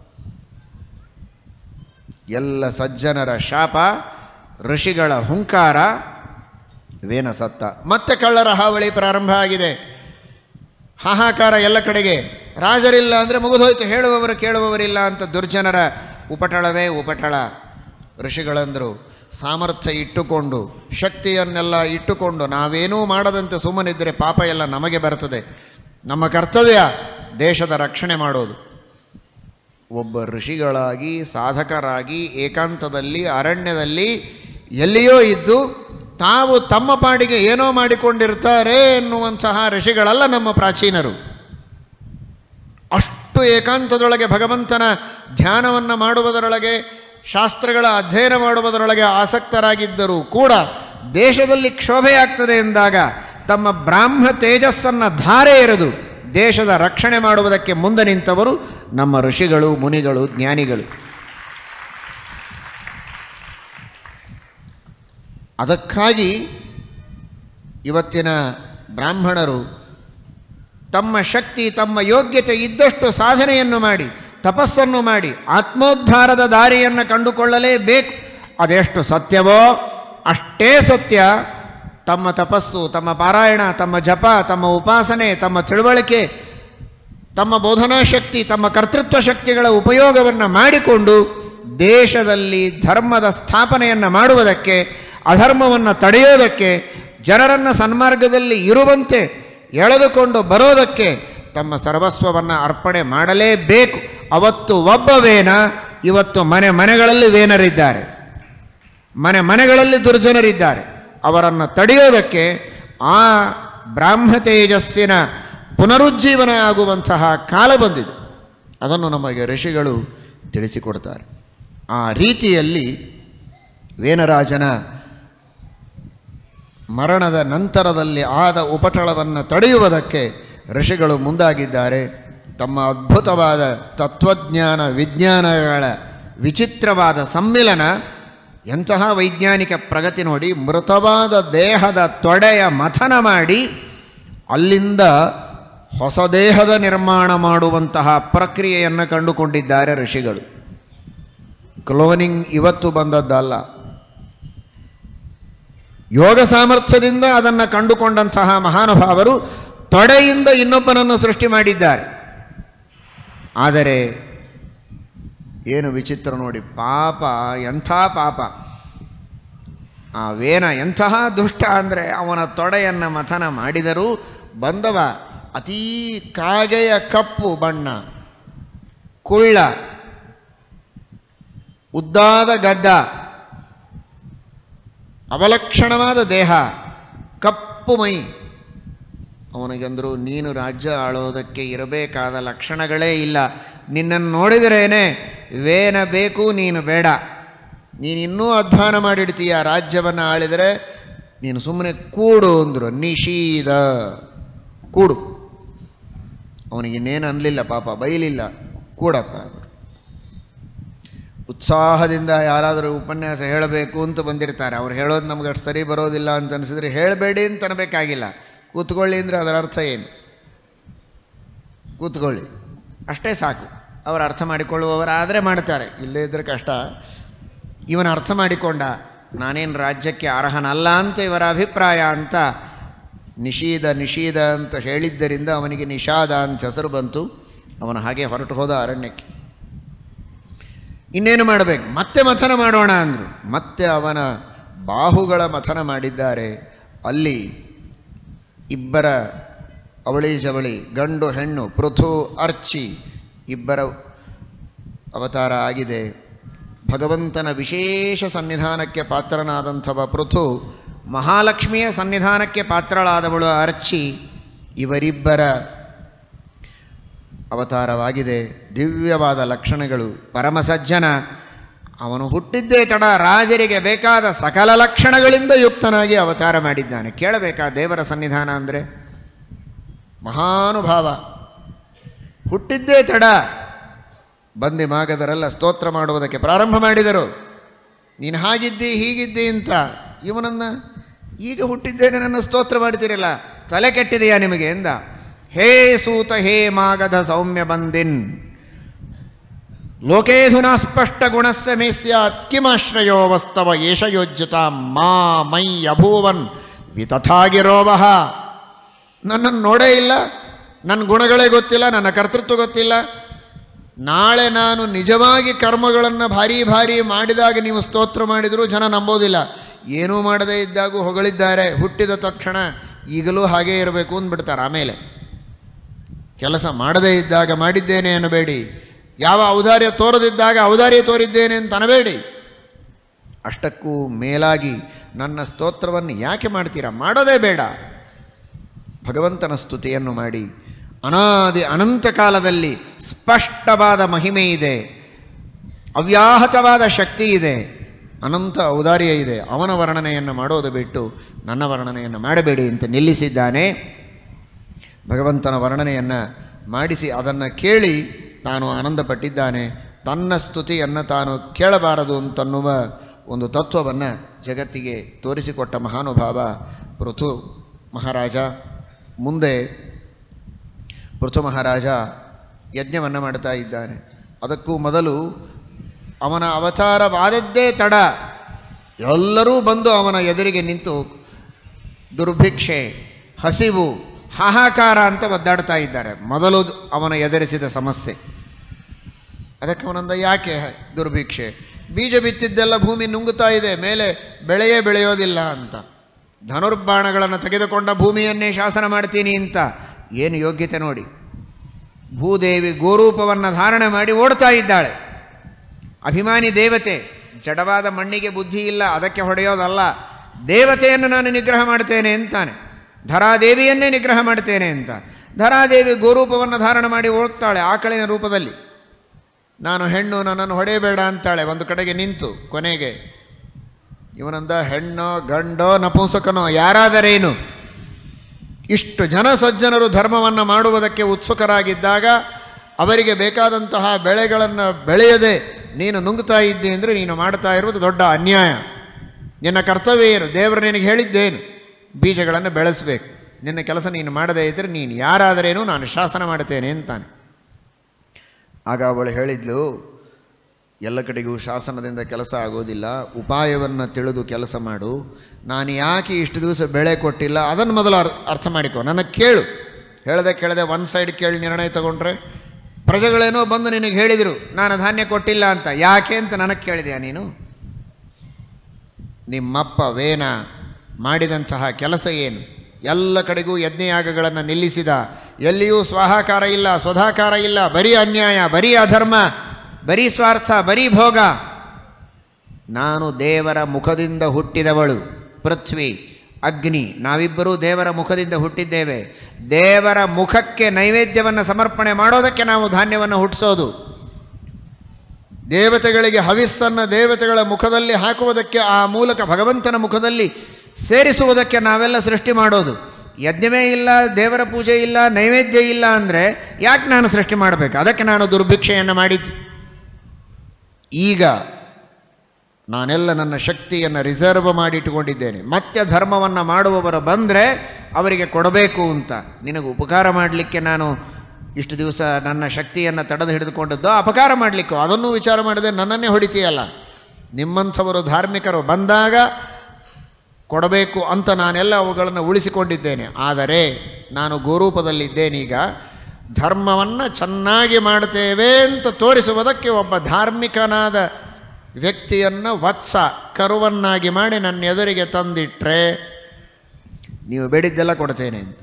A: ಎಲ್ಲ ಸಜ್ಜನರ ಶಾಪ ಋಷಿಗಳ ಹುಂಕಾರ ವೇನ ಸತ್ತ ಮತ್ತೆ ಕಳ್ಳರ ಹಾವಳಿ ಪ್ರಾರಂಭ ಆಗಿದೆ ಹಾಹಾಕಾರ ಎಲ್ಲ ಕಡೆಗೆ ರಾಜರಿಲ್ಲ ಅಂದರೆ ಮುಗಿದೋಯ್ತು ಹೇಳುವವರು ಕೇಳುವವರಿಲ್ಲ ಅಂತ ದುರ್ಜನರ ಉಪಟಳವೇ ಉಪಟಳ ಋಷಿಗಳಂದರು ಸಾಮರ್ಥ್ಯ ಇಟ್ಟುಕೊಂಡು ಶಕ್ತಿಯನ್ನೆಲ್ಲ ಇಟ್ಟುಕೊಂಡು ನಾವೇನೂ ಮಾಡದಂತೆ ಸುಮ್ಮನಿದ್ದರೆ ಪಾಪ ಎಲ್ಲ ನಮಗೆ ಬರ್ತದೆ ನಮ್ಮ ಕರ್ತವ್ಯ ದೇಶದ ರಕ್ಷಣೆ ಮಾಡೋದು ಒಬ್ಬ ಋಷಿಗಳಾಗಿ ಸಾಧಕರಾಗಿ ಏಕಾಂತದಲ್ಲಿ ಅರಣ್ಯದಲ್ಲಿ ಎಲ್ಲಿಯೋ ಇದ್ದು ತಾವು ತಮ್ಮ ಪಾಡಿಗೆ ಏನೋ ಮಾಡಿಕೊಂಡಿರ್ತಾರೆ ಎನ್ನುವಂತಹ ಋಷಿಗಳಲ್ಲ ನಮ್ಮ ಪ್ರಾಚೀನರು ಅಷ್ಟು ಏಕಾಂತದೊಳಗೆ ಭಗವಂತನ ಧ್ಯಾನವನ್ನು ಮಾಡುವುದರೊಳಗೆ ಶಾಸ್ತ್ರಗಳ ಅಧ್ಯಯನ ಮಾಡುವುದರೊಳಗೆ ಆಸಕ್ತರಾಗಿದ್ದರೂ ಕೂಡ ದೇಶದಲ್ಲಿ ಕ್ಷೋಭೆಯಾಗ್ತದೆ ಎಂದಾಗ ತಮ್ಮ ಬ್ರಾಹ್ಮ ತೇಜಸ್ಸನ್ನು ಧಾರೆ ಎರೆದು ದೇಶದ ರಕ್ಷಣೆ ಮಾಡುವುದಕ್ಕೆ ಮುಂದೆ ನಿಂತವರು ನಮ್ಮ ಋಷಿಗಳು ಮುನಿಗಳು ಜ್ಞಾನಿಗಳು ಅದಕ್ಕಾಗಿ ಇವತ್ತಿನ ಬ್ರಾಹ್ಮಣರು ತಮ್ಮ ಶಕ್ತಿ ತಮ್ಮ ಯೋಗ್ಯತೆ ಇದ್ದಷ್ಟು ಸಾಧನೆಯನ್ನು ಮಾಡಿ ತಪಸ್ಸನ್ನು ಮಾಡಿ ಆತ್ಮೋದ್ಧಾರದ ದಾರಿಯನ್ನು ಕಂಡುಕೊಳ್ಳಲೇಬೇಕು ಅದೆಷ್ಟು ಸತ್ಯವೋ ಅಷ್ಟೇ ಸತ್ಯ ತಮ್ಮ ತಪಸ್ಸು ತಮ್ಮ ಪಾರಾಯಣ ತಮ್ಮ ಜಪ ತಮ್ಮ ಉಪಾಸನೆ ತಮ್ಮ ತಿಳುವಳಿಕೆ ತಮ್ಮ ಬೋಧನಾ ಶಕ್ತಿ ತಮ್ಮ ಕರ್ತೃತ್ವ ಶಕ್ತಿಗಳ ಉಪಯೋಗವನ್ನು ಮಾಡಿಕೊಂಡು ದೇಶದಲ್ಲಿ ಧರ್ಮದ ಸ್ಥಾಪನೆಯನ್ನು ಮಾಡುವುದಕ್ಕೆ ಅಧರ್ಮವನ್ನು ತಡೆಯೋದಕ್ಕೆ ಜನರನ್ನು ಸನ್ಮಾರ್ಗದಲ್ಲಿ ಇರುವಂತೆ ಎಳೆದುಕೊಂಡು ಬರೋದಕ್ಕೆ ತಮ್ಮ ಸರ್ವಸ್ವವನ್ನು ಅರ್ಪಣೆ ಮಾಡಲೇಬೇಕು ಅವತ್ತು ಒಬ್ಬ ವೇನ ಇವತ್ತು ಮನೆ ಮನೆಗಳಲ್ಲಿ ವೇನರಿದ್ದಾರೆ ಮನೆ ಮನೆಗಳಲ್ಲಿ ದುರ್ಜನರಿದ್ದಾರೆ ಅವರನ್ನು ತಡೆಯೋದಕ್ಕೆ ಆ ಬ್ರಾಹ್ಮ ತೇಜಸ್ಸಿನ ಪುನರುಜ್ಜೀವನ ಆಗುವಂತಹ ಕಾಲ ಬಂದಿದೆ ಅದನ್ನು ನಮಗೆ ಋಷಿಗಳು ತಿಳಿಸಿಕೊಡ್ತಾರೆ ಆ ರೀತಿಯಲ್ಲಿ ವೇನರಾಜನ ಮರಣದ ನಂತರದಲ್ಲಿ ಆದ ಉಪಟಳವನ್ನು ತಡೆಯುವುದಕ್ಕೆ ಋಷಿಗಳು ಮುಂದಾಗಿದ್ದಾರೆ ತಮ್ಮ ಅದ್ಭುತವಾದ ತತ್ವಜ್ಞಾನ ವಿಜ್ಞಾನಗಳ ವಿಚಿತ್ರವಾದ ಸಮ್ಮಿಲನ ಎಂತಹ ವೈಜ್ಞಾನಿಕ ಪ್ರಗತಿ ನೋಡಿ ಮೃತವಾದ ದೇಹದ ತೊಡೆಯ ಮಥನ ಮಾಡಿ ಅಲ್ಲಿಂದ ಹೊಸ ದೇಹದ ನಿರ್ಮಾಣ ಮಾಡುವಂತಹ ಪ್ರಕ್ರಿಯೆಯನ್ನು ಕಂಡುಕೊಂಡಿದ್ದಾರೆ ಋಷಿಗಳು ಕ್ಲೋನಿಂಗ್ ಇವತ್ತು ಬಂದದ್ದಲ್ಲ ಯೋಗ ಸಾಮರ್ಥ್ಯದಿಂದ ಅದನ್ನು ಕಂಡುಕೊಂಡಂತಹ ಮಹಾನುಭಾವರು ತೊಡೆಯಿಂದ ಇನ್ನೊಬ್ಬನನ್ನು ಸೃಷ್ಟಿ ಮಾಡಿದ್ದಾರೆ ಆದರೆ ಏನು ವಿಚಿತ್ರ ನೋಡಿ ಪಾಪ ಎಂಥ ಪಾಪ ಆ ವೇನ ಎಂತಹ ದುಷ್ಟ ಅಂದರೆ ಅವನ ತೊಡೆಯನ್ನು ಮಥನ ಮಾಡಿದರೂ ಬಂದವ ಅತೀ ಕಾಗೆಯ ಕಪ್ಪು ಬಣ್ಣ ಕುಳ್ಳ ಉದ್ದಾದ ಗಡ್ಡ ಅವಲಕ್ಷಣವಾದ ದೇಹ ಕಪ್ಪು ಮೈ ಅವನಿಗಂದರು ನೀನು ರಾಜ್ಯ ಆಳೋದಕ್ಕೆ ಇರಬೇಕಾದ ಲಕ್ಷಣಗಳೇ ಇಲ್ಲ ನಿನ್ನನ್ನು ನೋಡಿದರೇನೆ ವೇನ ಬೇಕು ನೀನು ಬೇಡ ನೀನು ಇನ್ನೂ ಅಧ್ವಾನ ಮಾಡಿಡ್ತೀಯ ರಾಜ್ಯವನ್ನು ಆಳಿದರೆ ನೀನು ಸುಮ್ಮನೆ ಕೂಡು ಅಂದರು ನಿಷೀದ ಕೂಡು ಅವನಿಗಿನ್ನೇನು ಅನ್ನಲಿಲ್ಲ ಪಾಪ ಬೈಲಿಲ್ಲ ಕೂಡಪ್ಪ ಅಂದ್ರು. ಉತ್ಸಾಹದಿಂದ ಯಾರಾದರೂ ಉಪನ್ಯಾಸ ಹೇಳಬೇಕು ಅಂತ ಬಂದಿರ್ತಾರೆ ಅವ್ರು ಹೇಳೋದು ನಮ್ಗೆ ಅಷ್ಟು ಸರಿ ಬರೋದಿಲ್ಲ ಅಂತ ಅನಿಸಿದ್ರೆ ಹೇಳಬೇಡಿ ಅಂತ ಅನ್ಬೇಕಾಗಿಲ್ಲ ಕೂತ್ಕೊಳ್ಳಿ ಅಂದರೆ ಅದರ ಅರ್ಥ ಏನು ಕೂತ್ಕೊಳ್ಳಿ ಅಷ್ಟೇ ಸಾಕು ಅವರು ಅರ್ಥ ಮಾಡಿಕೊಳ್ಳುವವರಾದರೆ ಮಾಡ್ತಾರೆ ಇಲ್ಲದೇ ಇದ್ದರೆ ಕಷ್ಟ ಇವನ ಅರ್ಥ ಮಾಡಿಕೊಂಡ ನಾನೇನು ರಾಜ್ಯಕ್ಕೆ ಅರ್ಹನಲ್ಲ ಅಂತ ಇವರ ಅಭಿಪ್ರಾಯ ಅಂತ ನಿಷೀದ ನಿಷೀದ ಅಂತ ಹೇಳಿದ್ದರಿಂದ ಅವನಿಗೆ ನಿಷಾದ ಅಂತ ಹೆಸರು ಬಂತು ಅವನು ಹಾಗೆ ಹೊರಟು ಹೋದ ಅರಣ್ಯಕ್ಕೆ ಇನ್ನೇನು ಮಾಡಬೇಕು ಮತ್ತೆ ಮಥನ ಮಾಡೋಣ ಅಂದರು ಮತ್ತೆ ಅವನ ಬಾಹುಗಳ ಮಥನ ಮಾಡಿದ್ದಾರೆ ಅಲ್ಲಿ ಇಬ್ಬರ ಅವಳಿ ಜವಳಿ ಗಂಡು ಹೆಣ್ಣು ಪೃಥು ಅರ್ಚಿ ಇಬ್ಬರ ಅವತಾರ ಆಗಿದೆ ಭಗವಂತನ ವಿಶೇಷ ಸನ್ನಿಧಾನಕ್ಕೆ ಪಾತ್ರನಾದಂಥವ ಪೃಥು ಮಹಾಲಕ್ಷ್ಮಿಯ ಸನ್ನಿಧಾನಕ್ಕೆ ಪಾತ್ರಳಾದವಳು ಅರ್ಚಿ ಇವರಿಬ್ಬರ ಅವತಾರವಾಗಿದೆ ದಿವ್ಯವಾದ ಲಕ್ಷಣಗಳು ಪರಮಸಜ್ಜನ ಅವನು ಹುಟ್ಟಿದ್ದೇ ತಡ ರಾಜರಿಗೆ ಬೇಕಾದ ಸಕಲ ಲಕ್ಷಣಗಳಿಂದ ಯುಕ್ತನಾಗಿ ಅವತಾರ ಮಾಡಿದ್ದಾನೆ ಕೇಳಬೇಕಾ ದೇವರ ಸನ್ನಿಧಾನ ಅಂದರೆ ಮಹಾನುಭಾವ ಹುಟ್ಟಿದ್ದೇ ತಡ ಬಂದಿ ಮಾಗದರೆಲ್ಲ ಸ್ತೋತ್ರ ಮಾಡುವುದಕ್ಕೆ ಪ್ರಾರಂಭ ಮಾಡಿದರು ನೀನು ಹಾಗಿದ್ದಿ ಹೀಗಿದ್ದಿ ಅಂತ ಇವನನ್ನು ಈಗ ಹುಟ್ಟಿದ್ದೇನೆ ನನ್ನ ಸ್ತೋತ್ರ ಮಾಡ್ತೀರಲ್ಲ ತಲೆ ಕೆಟ್ಟಿದೆಯಾ ನಿಮಗೆ ಎಂದ ಹೇ ಸೂತ ಹೇ ಮಾಗಧ ಸೌಮ್ಯ ಬಂದಿನ್ ಲೋಕೇಧುನಾ ಸ್ಪಷ್ಟ ಗುಣಸ್ಯ ಮೇ ಸ್ಯಾತ್ ಕಿಮಾಶ್ರಯೋ ವಸ್ತವ ಏಷ ಯೋಜ್ಯತ ಮಾ ಮೈ ಅಭೂವನ್ ವಿತಥಾಗಿರೋವಹ ನನ್ನನ್ನು ನೋಡೇ ಇಲ್ಲ ನನ್ನ ಗುಣಗಳೇ ಗೊತ್ತಿಲ್ಲ ನನ್ನ ಕರ್ತೃತ್ವ ಗೊತ್ತಿಲ್ಲ ನಾಳೆ ನಾನು ನಿಜವಾಗಿ ಕರ್ಮಗಳನ್ನು ಭಾರಿ ಭಾರಿ ಮಾಡಿದಾಗ ನೀವು ಸ್ತೋತ್ರ ಮಾಡಿದರೂ ಜನ ನಂಬೋದಿಲ್ಲ ಏನೂ ಮಾಡದೇ ಇದ್ದಾಗೂ ಹೊಗಳಿದ್ದಾರೆ ಹುಟ್ಟಿದ ತಕ್ಷಣ ಈಗಲೂ ಹಾಗೇ ಇರಬೇಕು ಅಂದ್ಬಿಡ್ತಾರೆ ಆಮೇಲೆ ಕೆಲಸ ಮಾಡದೇ ಇದ್ದಾಗ ಮಾಡಿದ್ದೇನೆ ಅನ್ನಬೇಡಿ ಯಾವ ಔದಾರ್ಯ ತೋರದಿದ್ದಾಗ ಔದಾರ್ಯ ತೋರಿದ್ದೇನೆ ಅಂತ ಅನ್ನಬೇಡಿ ಅಷ್ಟಕ್ಕೂ ಮೇಲಾಗಿ ನನ್ನ ಸ್ತೋತ್ರವನ್ನು ಯಾಕೆ ಮಾಡ್ತೀರಾ ಮಾಡೋದೇ ಬೇಡ ಭಗವಂತನ ಸ್ತುತಿಯನ್ನು ಮಾಡಿ ಅನಾದಿ ಅನಂತ ಕಾಲದಲ್ಲಿ ಸ್ಪಷ್ಟವಾದ ಮಹಿಮೆ ಇದೆ ಅವ್ಯಾಹತವಾದ ಶಕ್ತಿ ಇದೆ ಅನಂತ ಔದಾರ್ಯ ಇದೆ ಅವನ ವರ್ಣನೆಯನ್ನು ಮಾಡೋದು ಬಿಟ್ಟು ನನ್ನ ವರ್ಣನೆಯನ್ನು ಮಾಡಬೇಡಿ ಅಂತ ನಿಲ್ಲಿಸಿದ್ದಾನೆ ಭಗವಂತನ ವರ್ಣನೆಯನ್ನು ಮಾಡಿಸಿ ಅದನ್ನು ಕೇಳಿ ತಾನು ಆನಂದಪಟ್ಟಿದ್ದಾನೆ ತನ್ನ ಸ್ತುತಿಯನ್ನು ತಾನು ಕೇಳಬಾರದು ಅಂತನ್ನುವ ಒಂದು ತತ್ವವನ್ನು ಜಗತ್ತಿಗೆ ತೋರಿಸಿಕೊಟ್ಟ ಮಹಾನುಭಾವ ಪೃಥು ಮಹಾರಾಜ ಮುಂದೆ ಪೃಥು ಮಹಾರಾಜ ಯಜ್ಞವನ್ನು ಮಾಡ್ತಾ ಇದ್ದಾನೆ ಅದಕ್ಕೂ ಮೊದಲು ಅವನ ಅವತಾರವಾದದ್ದೇ ತಡ ಎಲ್ಲರೂ ಬಂದು ಅವನ ಎದುರಿಗೆ ನಿಂತು ದುರ್ಭಿಕ್ಷೆ ಹಸಿವು ಹಾಹಾಕಾರ ಅಂತ ಒದ್ದಾಡ್ತಾ ಇದ್ದಾರೆ ಮೊದಲು ಅವನ ಎದುರಿಸಿದ ಸಮಸ್ಯೆ ಅದಕ್ಕೆ ಅವನಂದ ಯಾಕೆ ದುರ್ಭಿಕ್ಷೆ ಬೀಜ ಬಿತ್ತಿದ್ದೆಲ್ಲ ಭೂಮಿ ನುಂಗುತ್ತಾ ಇದೆ ಮೇಲೆ ಬೆಳೆಯೇ ಬೆಳೆಯೋದಿಲ್ಲ ಅಂತ ಧನುರ್ಬಾಣಗಳನ್ನು ತೆಗೆದುಕೊಂಡ ಭೂಮಿಯನ್ನೇ ಶಾಸನ ಮಾಡ್ತೀನಿ ಅಂತ ಏನು ಯೋಗ್ಯತೆ ನೋಡಿ ಭೂದೇವಿ ಗೋರೂಪವನ್ನು ಧಾರಣೆ ಮಾಡಿ ಓಡ್ತಾ ಇದ್ದಾಳೆ ಅಭಿಮಾನಿ ದೇವತೆ ಜಡವಾದ ಮಣ್ಣಿಗೆ ಬುದ್ಧಿ ಇಲ್ಲ ಅದಕ್ಕೆ ಹೊಡೆಯೋದಲ್ಲ ದೇವತೆಯನ್ನು ನಾನು ನಿಗ್ರಹ ಮಾಡ್ತೇನೆ ಅಂತಾನೆ ಧರಾದೇವಿಯನ್ನೇ ನಿಗ್ರಹ ಮಾಡ್ತೇನೆ ಅಂತ ಧರಾದೇವಿ ಗೋರೂಪವನ್ನು ಧಾರಣ ಮಾಡಿ ಹೋಗ್ತಾಳೆ ಆಕಳಿನ ರೂಪದಲ್ಲಿ ನಾನು ಹೆಣ್ಣು ನನ್ನನ್ನು ಹೊಡೆಯಬೇಡ ಅಂತಾಳೆ ಒಂದು ಕಡೆಗೆ ನಿಂತು ಕೊನೆಗೆ ಇವನಂದ ಹೆಣ್ಣೋ ಗಂಡೋ ನಪುಂಸಕನೋ ಯಾರಾದರೇನು ಇಷ್ಟು ಜನ ಸಜ್ಜನರು ಧರ್ಮವನ್ನು ಮಾಡುವುದಕ್ಕೆ ಉತ್ಸುಕರಾಗಿದ್ದಾಗ ಅವರಿಗೆ ಬೇಕಾದಂತಹ ಬೆಳೆಗಳನ್ನು ಬೆಳೆಯದೆ ನೀನು ನುಂಗ್ತಾ ಇದ್ದೆ ಅಂದರೆ ನೀನು ಮಾಡ್ತಾ ಇರುವುದು ದೊಡ್ಡ ಅನ್ಯಾಯ ನಿನ್ನ ಕರ್ತವ್ಯ ಏನು ದೇವರು ನಿನಗೆ ಹೇಳಿದ್ದೇನು ಬೀಜಗಳನ್ನು ಬೆಳೆಸಬೇಕು ನಿನ್ನ ಕೆಲಸ ನೀನು ಮಾಡದೇ ಇದ್ದರೆ ನೀನು ಯಾರಾದರೇನು ನಾನು ಶಾಸನ ಮಾಡ್ತೇನೆ ಅಂತಾನೆ ಆಗ ಅವಳು ಹೇಳಿದ್ಲು ಎಲ್ಲ ಕಡೆಗೂ ಶಾಸನದಿಂದ ಕೆಲಸ ಆಗೋದಿಲ್ಲ ಉಪಾಯವನ್ನು ತಿಳಿದು ಕೆಲಸ ಮಾಡು ನಾನು ಯಾಕೆ ಇಷ್ಟು ದಿವಸ ಬೆಳೆ ಕೊಟ್ಟಿಲ್ಲ ಅದನ್ನು ಮೊದಲು ಅರ್ ಅರ್ಥ ಮಾಡಿಕೊ ನನಗೆ ಕೇಳು ಹೇಳದೆ ಕೇಳದೆ ಒನ್ ಸೈಡ್ ಕೇಳಿ ನಿರ್ಣಯ ತಗೊಂಡ್ರೆ ಪ್ರಜೆಗಳೇನೋ ಬಂದು ನಿನಗೆ ಹೇಳಿದರು ನಾನು ಧಾನ್ಯ ಕೊಟ್ಟಿಲ್ಲ ಅಂತ ಯಾಕೆ ಅಂತ ನನಗೆ ಕೇಳಿದೆಯಾ ನೀನು ನಿಮ್ಮಪ್ಪ ವೇನ ಮಾಡಿದಂತಹ ಕೆಲಸ ಏನು ಎಲ್ಲ ಕಡೆಗೂ ಯಜ್ಞಯಾಗಗಳನ್ನು ನಿಲ್ಲಿಸಿದ ಎಲ್ಲಿಯೂ ಸ್ವಾಹಾಕಾರ ಇಲ್ಲ ಸ್ವಧಾಕಾರ ಇಲ್ಲ ಬರೀ ಅನ್ಯಾಯ ಬರೀ ಅಧರ್ಮ ಬರೀ ಸ್ವಾರ್ಥ ಬರೀ ಭೋಗ ನಾನು ದೇವರ ಮುಖದಿಂದ ಹುಟ್ಟಿದವಳು ಪೃಥ್ವಿ ಅಗ್ನಿ ನಾವಿಬ್ಬರೂ ದೇವರ ಮುಖದಿಂದ ಹುಟ್ಟಿದ್ದೇವೆ ದೇವರ ಮುಖಕ್ಕೆ ನೈವೇದ್ಯವನ್ನು ಸಮರ್ಪಣೆ ಮಾಡೋದಕ್ಕೆ ನಾವು ಧಾನ್ಯವನ್ನು ಹುಟ್ಟಿಸೋದು ದೇವತೆಗಳಿಗೆ ಹವಿಸ್ಸನ್ನು ದೇವತೆಗಳ ಮುಖದಲ್ಲಿ ಹಾಕುವುದಕ್ಕೆ ಆ ಮೂಲಕ ಭಗವಂತನ ಮುಖದಲ್ಲಿ ಸೇರಿಸುವುದಕ್ಕೆ ನಾವೆಲ್ಲ ಸೃಷ್ಟಿ ಮಾಡೋದು ಯಜ್ಞವೇ ಇಲ್ಲ ದೇವರ ಪೂಜೆ ಇಲ್ಲ ನೈವೇದ್ಯ ಇಲ್ಲ ಅಂದರೆ ಯಾಕೆ ನಾನು ಸೃಷ್ಟಿ ಮಾಡಬೇಕು ಅದಕ್ಕೆ ನಾನು ದುರ್ಭಿಕ್ಷೆಯನ್ನು ಮಾಡಿದ್ದು ಈಗ ನಾನೆಲ್ಲ ನನ್ನ ಶಕ್ತಿಯನ್ನು ರಿಸರ್ವ್ ಮಾಡಿಟ್ಟುಕೊಂಡಿದ್ದೇನೆ ಮತ್ತೆ ಧರ್ಮವನ್ನು ಮಾಡುವವರು ಬಂದರೆ ಅವರಿಗೆ ಕೊಡಬೇಕು ಅಂತ ನಿನಗೆ ಉಪಕಾರ ಮಾಡಲಿಕ್ಕೆ ನಾನು ಇಷ್ಟು ದಿವಸ ನನ್ನ ಶಕ್ತಿಯನ್ನು ತಡೆದು ಹಿಡಿದುಕೊಂಡದ್ದು ಅಪಕಾರ ಮಾಡಲಿಕ್ಕೂ ಅದನ್ನೂ ವಿಚಾರ ಮಾಡದೆ ನನ್ನನ್ನೇ ಹೊಡಿತೀಯಲ್ಲ ನಿಮ್ಮಂಥವರು ಧಾರ್ಮಿಕರು ಬಂದಾಗ ಕೊಡಬೇಕು ಅಂತ ನಾನೆಲ್ಲ ಅವುಗಳನ್ನು ಉಳಿಸಿಕೊಂಡಿದ್ದೇನೆ ಆದರೆ ನಾನು ಗೋರೂಪದಲ್ಲಿದ್ದೇನೀಗ ಧರ್ಮವನ್ನು ಚೆನ್ನಾಗಿ ಮಾಡ್ತೇವೆ ಅಂತ ತೋರಿಸುವುದಕ್ಕೆ ಒಬ್ಬ ಧಾರ್ಮಿಕನಾದ ವ್ಯಕ್ತಿಯನ್ನು ವತ್ಸ ಕರುವನ್ನಾಗಿ ಮಾಡಿ ನನ್ನ ಎದುರಿಗೆ ತಂದಿಟ್ರೆ ನೀವು ಬೇಡಿದ್ದೆಲ್ಲ ಕೊಡ್ತೇನೆ ಅಂತ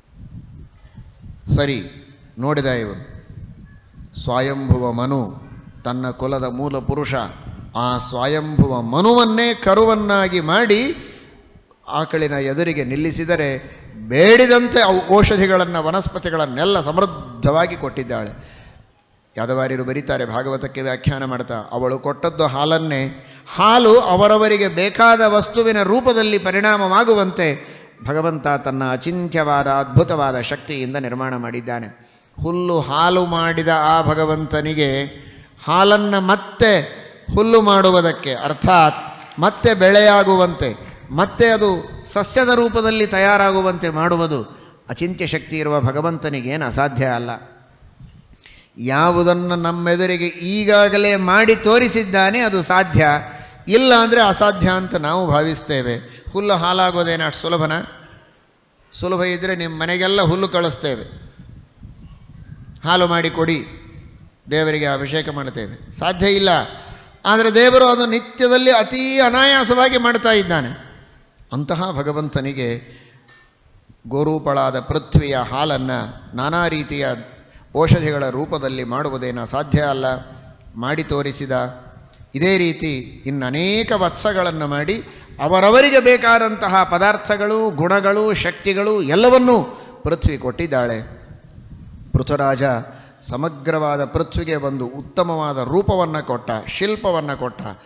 A: ಸರಿ ನೋಡಿದ ಇವನು ಸ್ವಯಂಭುವ ಮನು ತನ್ನ ಕುಲದ ಮೂಲ ಪುರುಷ ಆ ಸ್ವಯಂಭುವ ಮನುವನ್ನೇ ಕರುವನ್ನಾಗಿ ಮಾಡಿ ಆಕಳಿನ ಎದುರಿಗೆ ನಿಲ್ಲಿಸಿದರೆ ಬೇಡಿದಂತೆ ಅವು ಔಷಧಿಗಳನ್ನು ವನಸ್ಪತಿಗಳನ್ನೆಲ್ಲ ಸಮೃದ್ಧವಾಗಿ ಕೊಟ್ಟಿದ್ದಾಳೆ ಯಾದವಾರ್ಯರು ಬರೀತಾರೆ ಭಾಗವತಕ್ಕೆ ವ್ಯಾಖ್ಯಾನ ಮಾಡ್ತಾ ಅವಳು ಕೊಟ್ಟದ್ದು ಹಾಲನ್ನೇ ಹಾಲು ಅವರವರಿಗೆ ಬೇಕಾದ ವಸ್ತುವಿನ ರೂಪದಲ್ಲಿ ಪರಿಣಾಮವಾಗುವಂತೆ ಭಗವಂತ ತನ್ನ ಅಚಿಂತ್ಯವಾದ ಅದ್ಭುತವಾದ ಶಕ್ತಿಯಿಂದ ನಿರ್ಮಾಣ ಮಾಡಿದ್ದಾನೆ ಹುಲ್ಲು ಹಾಲು ಮಾಡಿದ ಆ ಭಗವಂತನಿಗೆ ಹಾಲನ್ನು ಮತ್ತೆ ಹುಲ್ಲು ಮಾಡುವುದಕ್ಕೆ ಅರ್ಥಾತ್ ಮತ್ತೆ ಬೆಳೆಯಾಗುವಂತೆ ಮತ್ತೆ ಅದು ಸಸ್ಯದ ರೂಪದಲ್ಲಿ ತಯಾರಾಗುವಂತೆ ಮಾಡುವುದು ಅಚಿಂತ್ಯ ಶಕ್ತಿ ಇರುವ ಭಗವಂತನಿಗೇನು ಅಸಾಧ್ಯ ಅಲ್ಲ ಯಾವುದನ್ನು ನಮ್ಮೆದುರಿಗೆ ಈಗಾಗಲೇ ಮಾಡಿ ತೋರಿಸಿದ್ದಾನೆ ಅದು ಸಾಧ್ಯ ಇಲ್ಲ ಅಂದರೆ ಅಸಾಧ್ಯ ಅಂತ ನಾವು ಭಾವಿಸ್ತೇವೆ ಹುಲ್ಲು ಹಾಲಾಗೋದೇನು ಅಷ್ಟು ಸುಲಭನ ಸುಲಭ ಇದ್ದರೆ ನಿಮ್ಮ ಮನೆಗೆಲ್ಲ ಹುಲ್ಲು ಕಳಿಸ್ತೇವೆ ಹಾಲು ಮಾಡಿ ಕೊಡಿ ದೇವರಿಗೆ ಅಭಿಷೇಕ ಮಾಡ್ತೇವೆ ಸಾಧ್ಯ ಇಲ್ಲ ಆದರೆ ದೇವರು ಅದು ನಿತ್ಯದಲ್ಲಿ ಅತೀ ಅನಾಯಾಸವಾಗಿ ಮಾಡ್ತಾ ಇದ್ದಾನೆ ಅಂತಹ ಭಗವಂತನಿಗೆ ಗೋರೂಪಳಾದ ಪೃಥ್ವಿಯ ಹಾಲನ್ನು ನಾನಾ ರೀತಿಯ ಔಷಧಿಗಳ ರೂಪದಲ್ಲಿ ಮಾಡುವುದೇನು ಸಾಧ್ಯ ಅಲ್ಲ ಮಾಡಿ ತೋರಿಸಿದ ಇದೇ ರೀತಿ ಇನ್ನು ಅನೇಕ ವತ್ಸಗಳನ್ನು ಮಾಡಿ ಅವರವರಿಗೆ ಬೇಕಾದಂತಹ ಪದಾರ್ಥಗಳು ಗುಣಗಳು ಶಕ್ತಿಗಳು ಎಲ್ಲವನ್ನೂ ಪೃಥ್ವಿ ಕೊಟ್ಟಿದ್ದಾಳೆ ಪೃಥುರಾಜ ಸಮಗ್ರವಾದ ಪೃಥ್ವಿಗೆ ಒಂದು ಉತ್ತಮವಾದ ರೂಪವನ್ನು ಕೊಟ್ಟ ಶಿಲ್ಪವನ್ನು ಕೊಟ್ಟ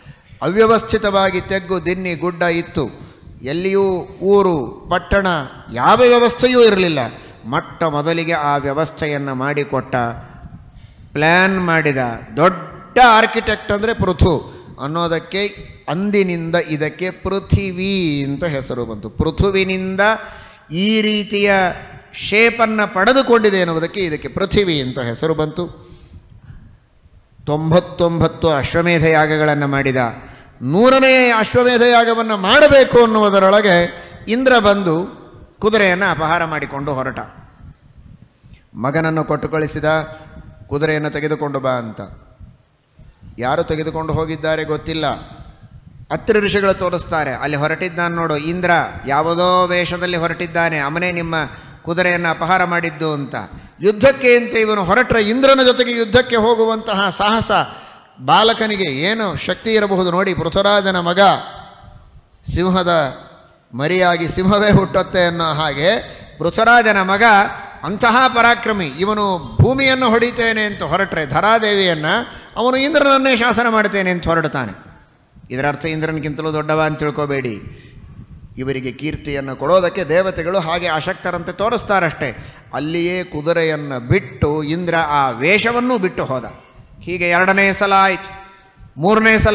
A: ಅವ್ಯವಸ್ಥಿತವಾಗಿ ತೆಗ್ಗು ದಿನ್ನಿ ಗುಡ್ಡ ಇತ್ತು ಎಲ್ಲಿಯೂ ಊರು ಪಟ್ಟಣ ಯಾವ ವ್ಯವಸ್ಥೆಯೂ ಇರಲಿಲ್ಲ ಮೊಟ್ಟ ಮೊದಲಿಗೆ ಆ ವ್ಯವಸ್ಥೆಯನ್ನು ಮಾಡಿಕೊಟ್ಟ ಪ್ಲ್ಯಾನ್ ಮಾಡಿದ ದೊಡ್ಡ ಆರ್ಕಿಟೆಕ್ಟ್ ಅಂದರೆ ಪೃಥು ಅನ್ನೋದಕ್ಕೆ ಅಂದಿನಿಂದ ಇದಕ್ಕೆ ಪೃಥಿವಿ ಅಂತ ಹೆಸರು ಬಂತು ಪೃಥುವಿನಿಂದ ಈ ರೀತಿಯ ಶೇಪನ್ನು ಪಡೆದುಕೊಂಡಿದೆ ಎನ್ನುವುದಕ್ಕೆ ಇದಕ್ಕೆ ಪೃಥಿವಿ ಅಂತ ಹೆಸರು ಬಂತು ತೊಂಬತ್ತೊಂಬತ್ತು ಅಶ್ವಮೇಧ ಯಾಗಗಳನ್ನು ಮಾಡಿದ ನೂರನೇ ಅಶ್ವಮೇಧ ಯಾಗವನ್ನು ಮಾಡಬೇಕು ಅನ್ನುವುದರೊಳಗೆ ಇಂದ್ರ ಬಂದು ಕುದುರೆಯನ್ನು ಅಪಹಾರ ಮಾಡಿಕೊಂಡು ಹೊರಟ ಮಗನನ್ನು ಕೊಟ್ಟು ಕಳಿಸಿದ ಕುದುರೆಯನ್ನು ತೆಗೆದುಕೊಂಡು ಬಾ ಅಂತ ಯಾರು ತೆಗೆದುಕೊಂಡು ಹೋಗಿದ್ದಾರೆ ಗೊತ್ತಿಲ್ಲ ಹತ್ತಿರ ಋಷಿಗಳು ತೋರಿಸ್ತಾರೆ ಅಲ್ಲಿ ಹೊರಟಿದ್ದಾನೆ ನೋಡು ಇಂದ್ರ ಯಾವುದೋ ವೇಷದಲ್ಲಿ ಹೊರಟಿದ್ದಾನೆ ಅವನೇ ನಿಮ್ಮ ಕುದುರೆಯನ್ನು ಅಪಹಾರ ಮಾಡಿದ್ದು ಅಂತ ಯುದ್ಧಕ್ಕೆ ಅಂತ ಇವನು ಹೊರಟ್ರೆ ಇಂದ್ರನ ಜೊತೆಗೆ ಯುದ್ಧಕ್ಕೆ ಹೋಗುವಂತಹ ಸಾಹಸ ಬಾಲಕನಿಗೆ ಏನು ಶಕ್ತಿ ಇರಬಹುದು ನೋಡಿ ಪೃಥ್ವರಾಜನ ಮಗ ಸಿಂಹದ ಮರಿಯಾಗಿ ಸಿಂಹವೇ ಹುಟ್ಟುತ್ತೆ ಅನ್ನೋ ಹಾಗೆ ಪೃಥ್ವರಾಜನ ಮಗ ಅಂತಹ ಪರಾಕ್ರಮಿ ಇವನು ಭೂಮಿಯನ್ನು ಹೊಡಿತೇನೆ ಅಂತ ಹೊರಟ್ರೆ ಧರಾದೇವಿಯನ್ನು ಅವನು ಇಂದ್ರನನ್ನೇ ಶಾಸನ ಮಾಡ್ತೇನೆ ಅಂತ ಹೊರಡ್ತಾನೆ ಇದರ ಅರ್ಥ ಇಂದ್ರನಿಗಿಂತಲೂ ದೊಡ್ಡವ ಅಂತ ತಿಳ್ಕೋಬೇಡಿ ಇವರಿಗೆ ಕೀರ್ತಿಯನ್ನು ಕೊಡೋದಕ್ಕೆ ದೇವತೆಗಳು ಹಾಗೆ ಅಶಕ್ತರಂತೆ ತೋರಿಸ್ತಾರಷ್ಟೇ ಅಲ್ಲಿಯೇ ಕುದುರೆಯನ್ನು ಬಿಟ್ಟು ಇಂದ್ರ ಆ ವೇಷವನ್ನೂ ಬಿಟ್ಟು ಹೋದ ಹೀಗೆ ಎರಡನೇ ಸಲ ಆಯಿತು ಮೂರನೇ ಸಲ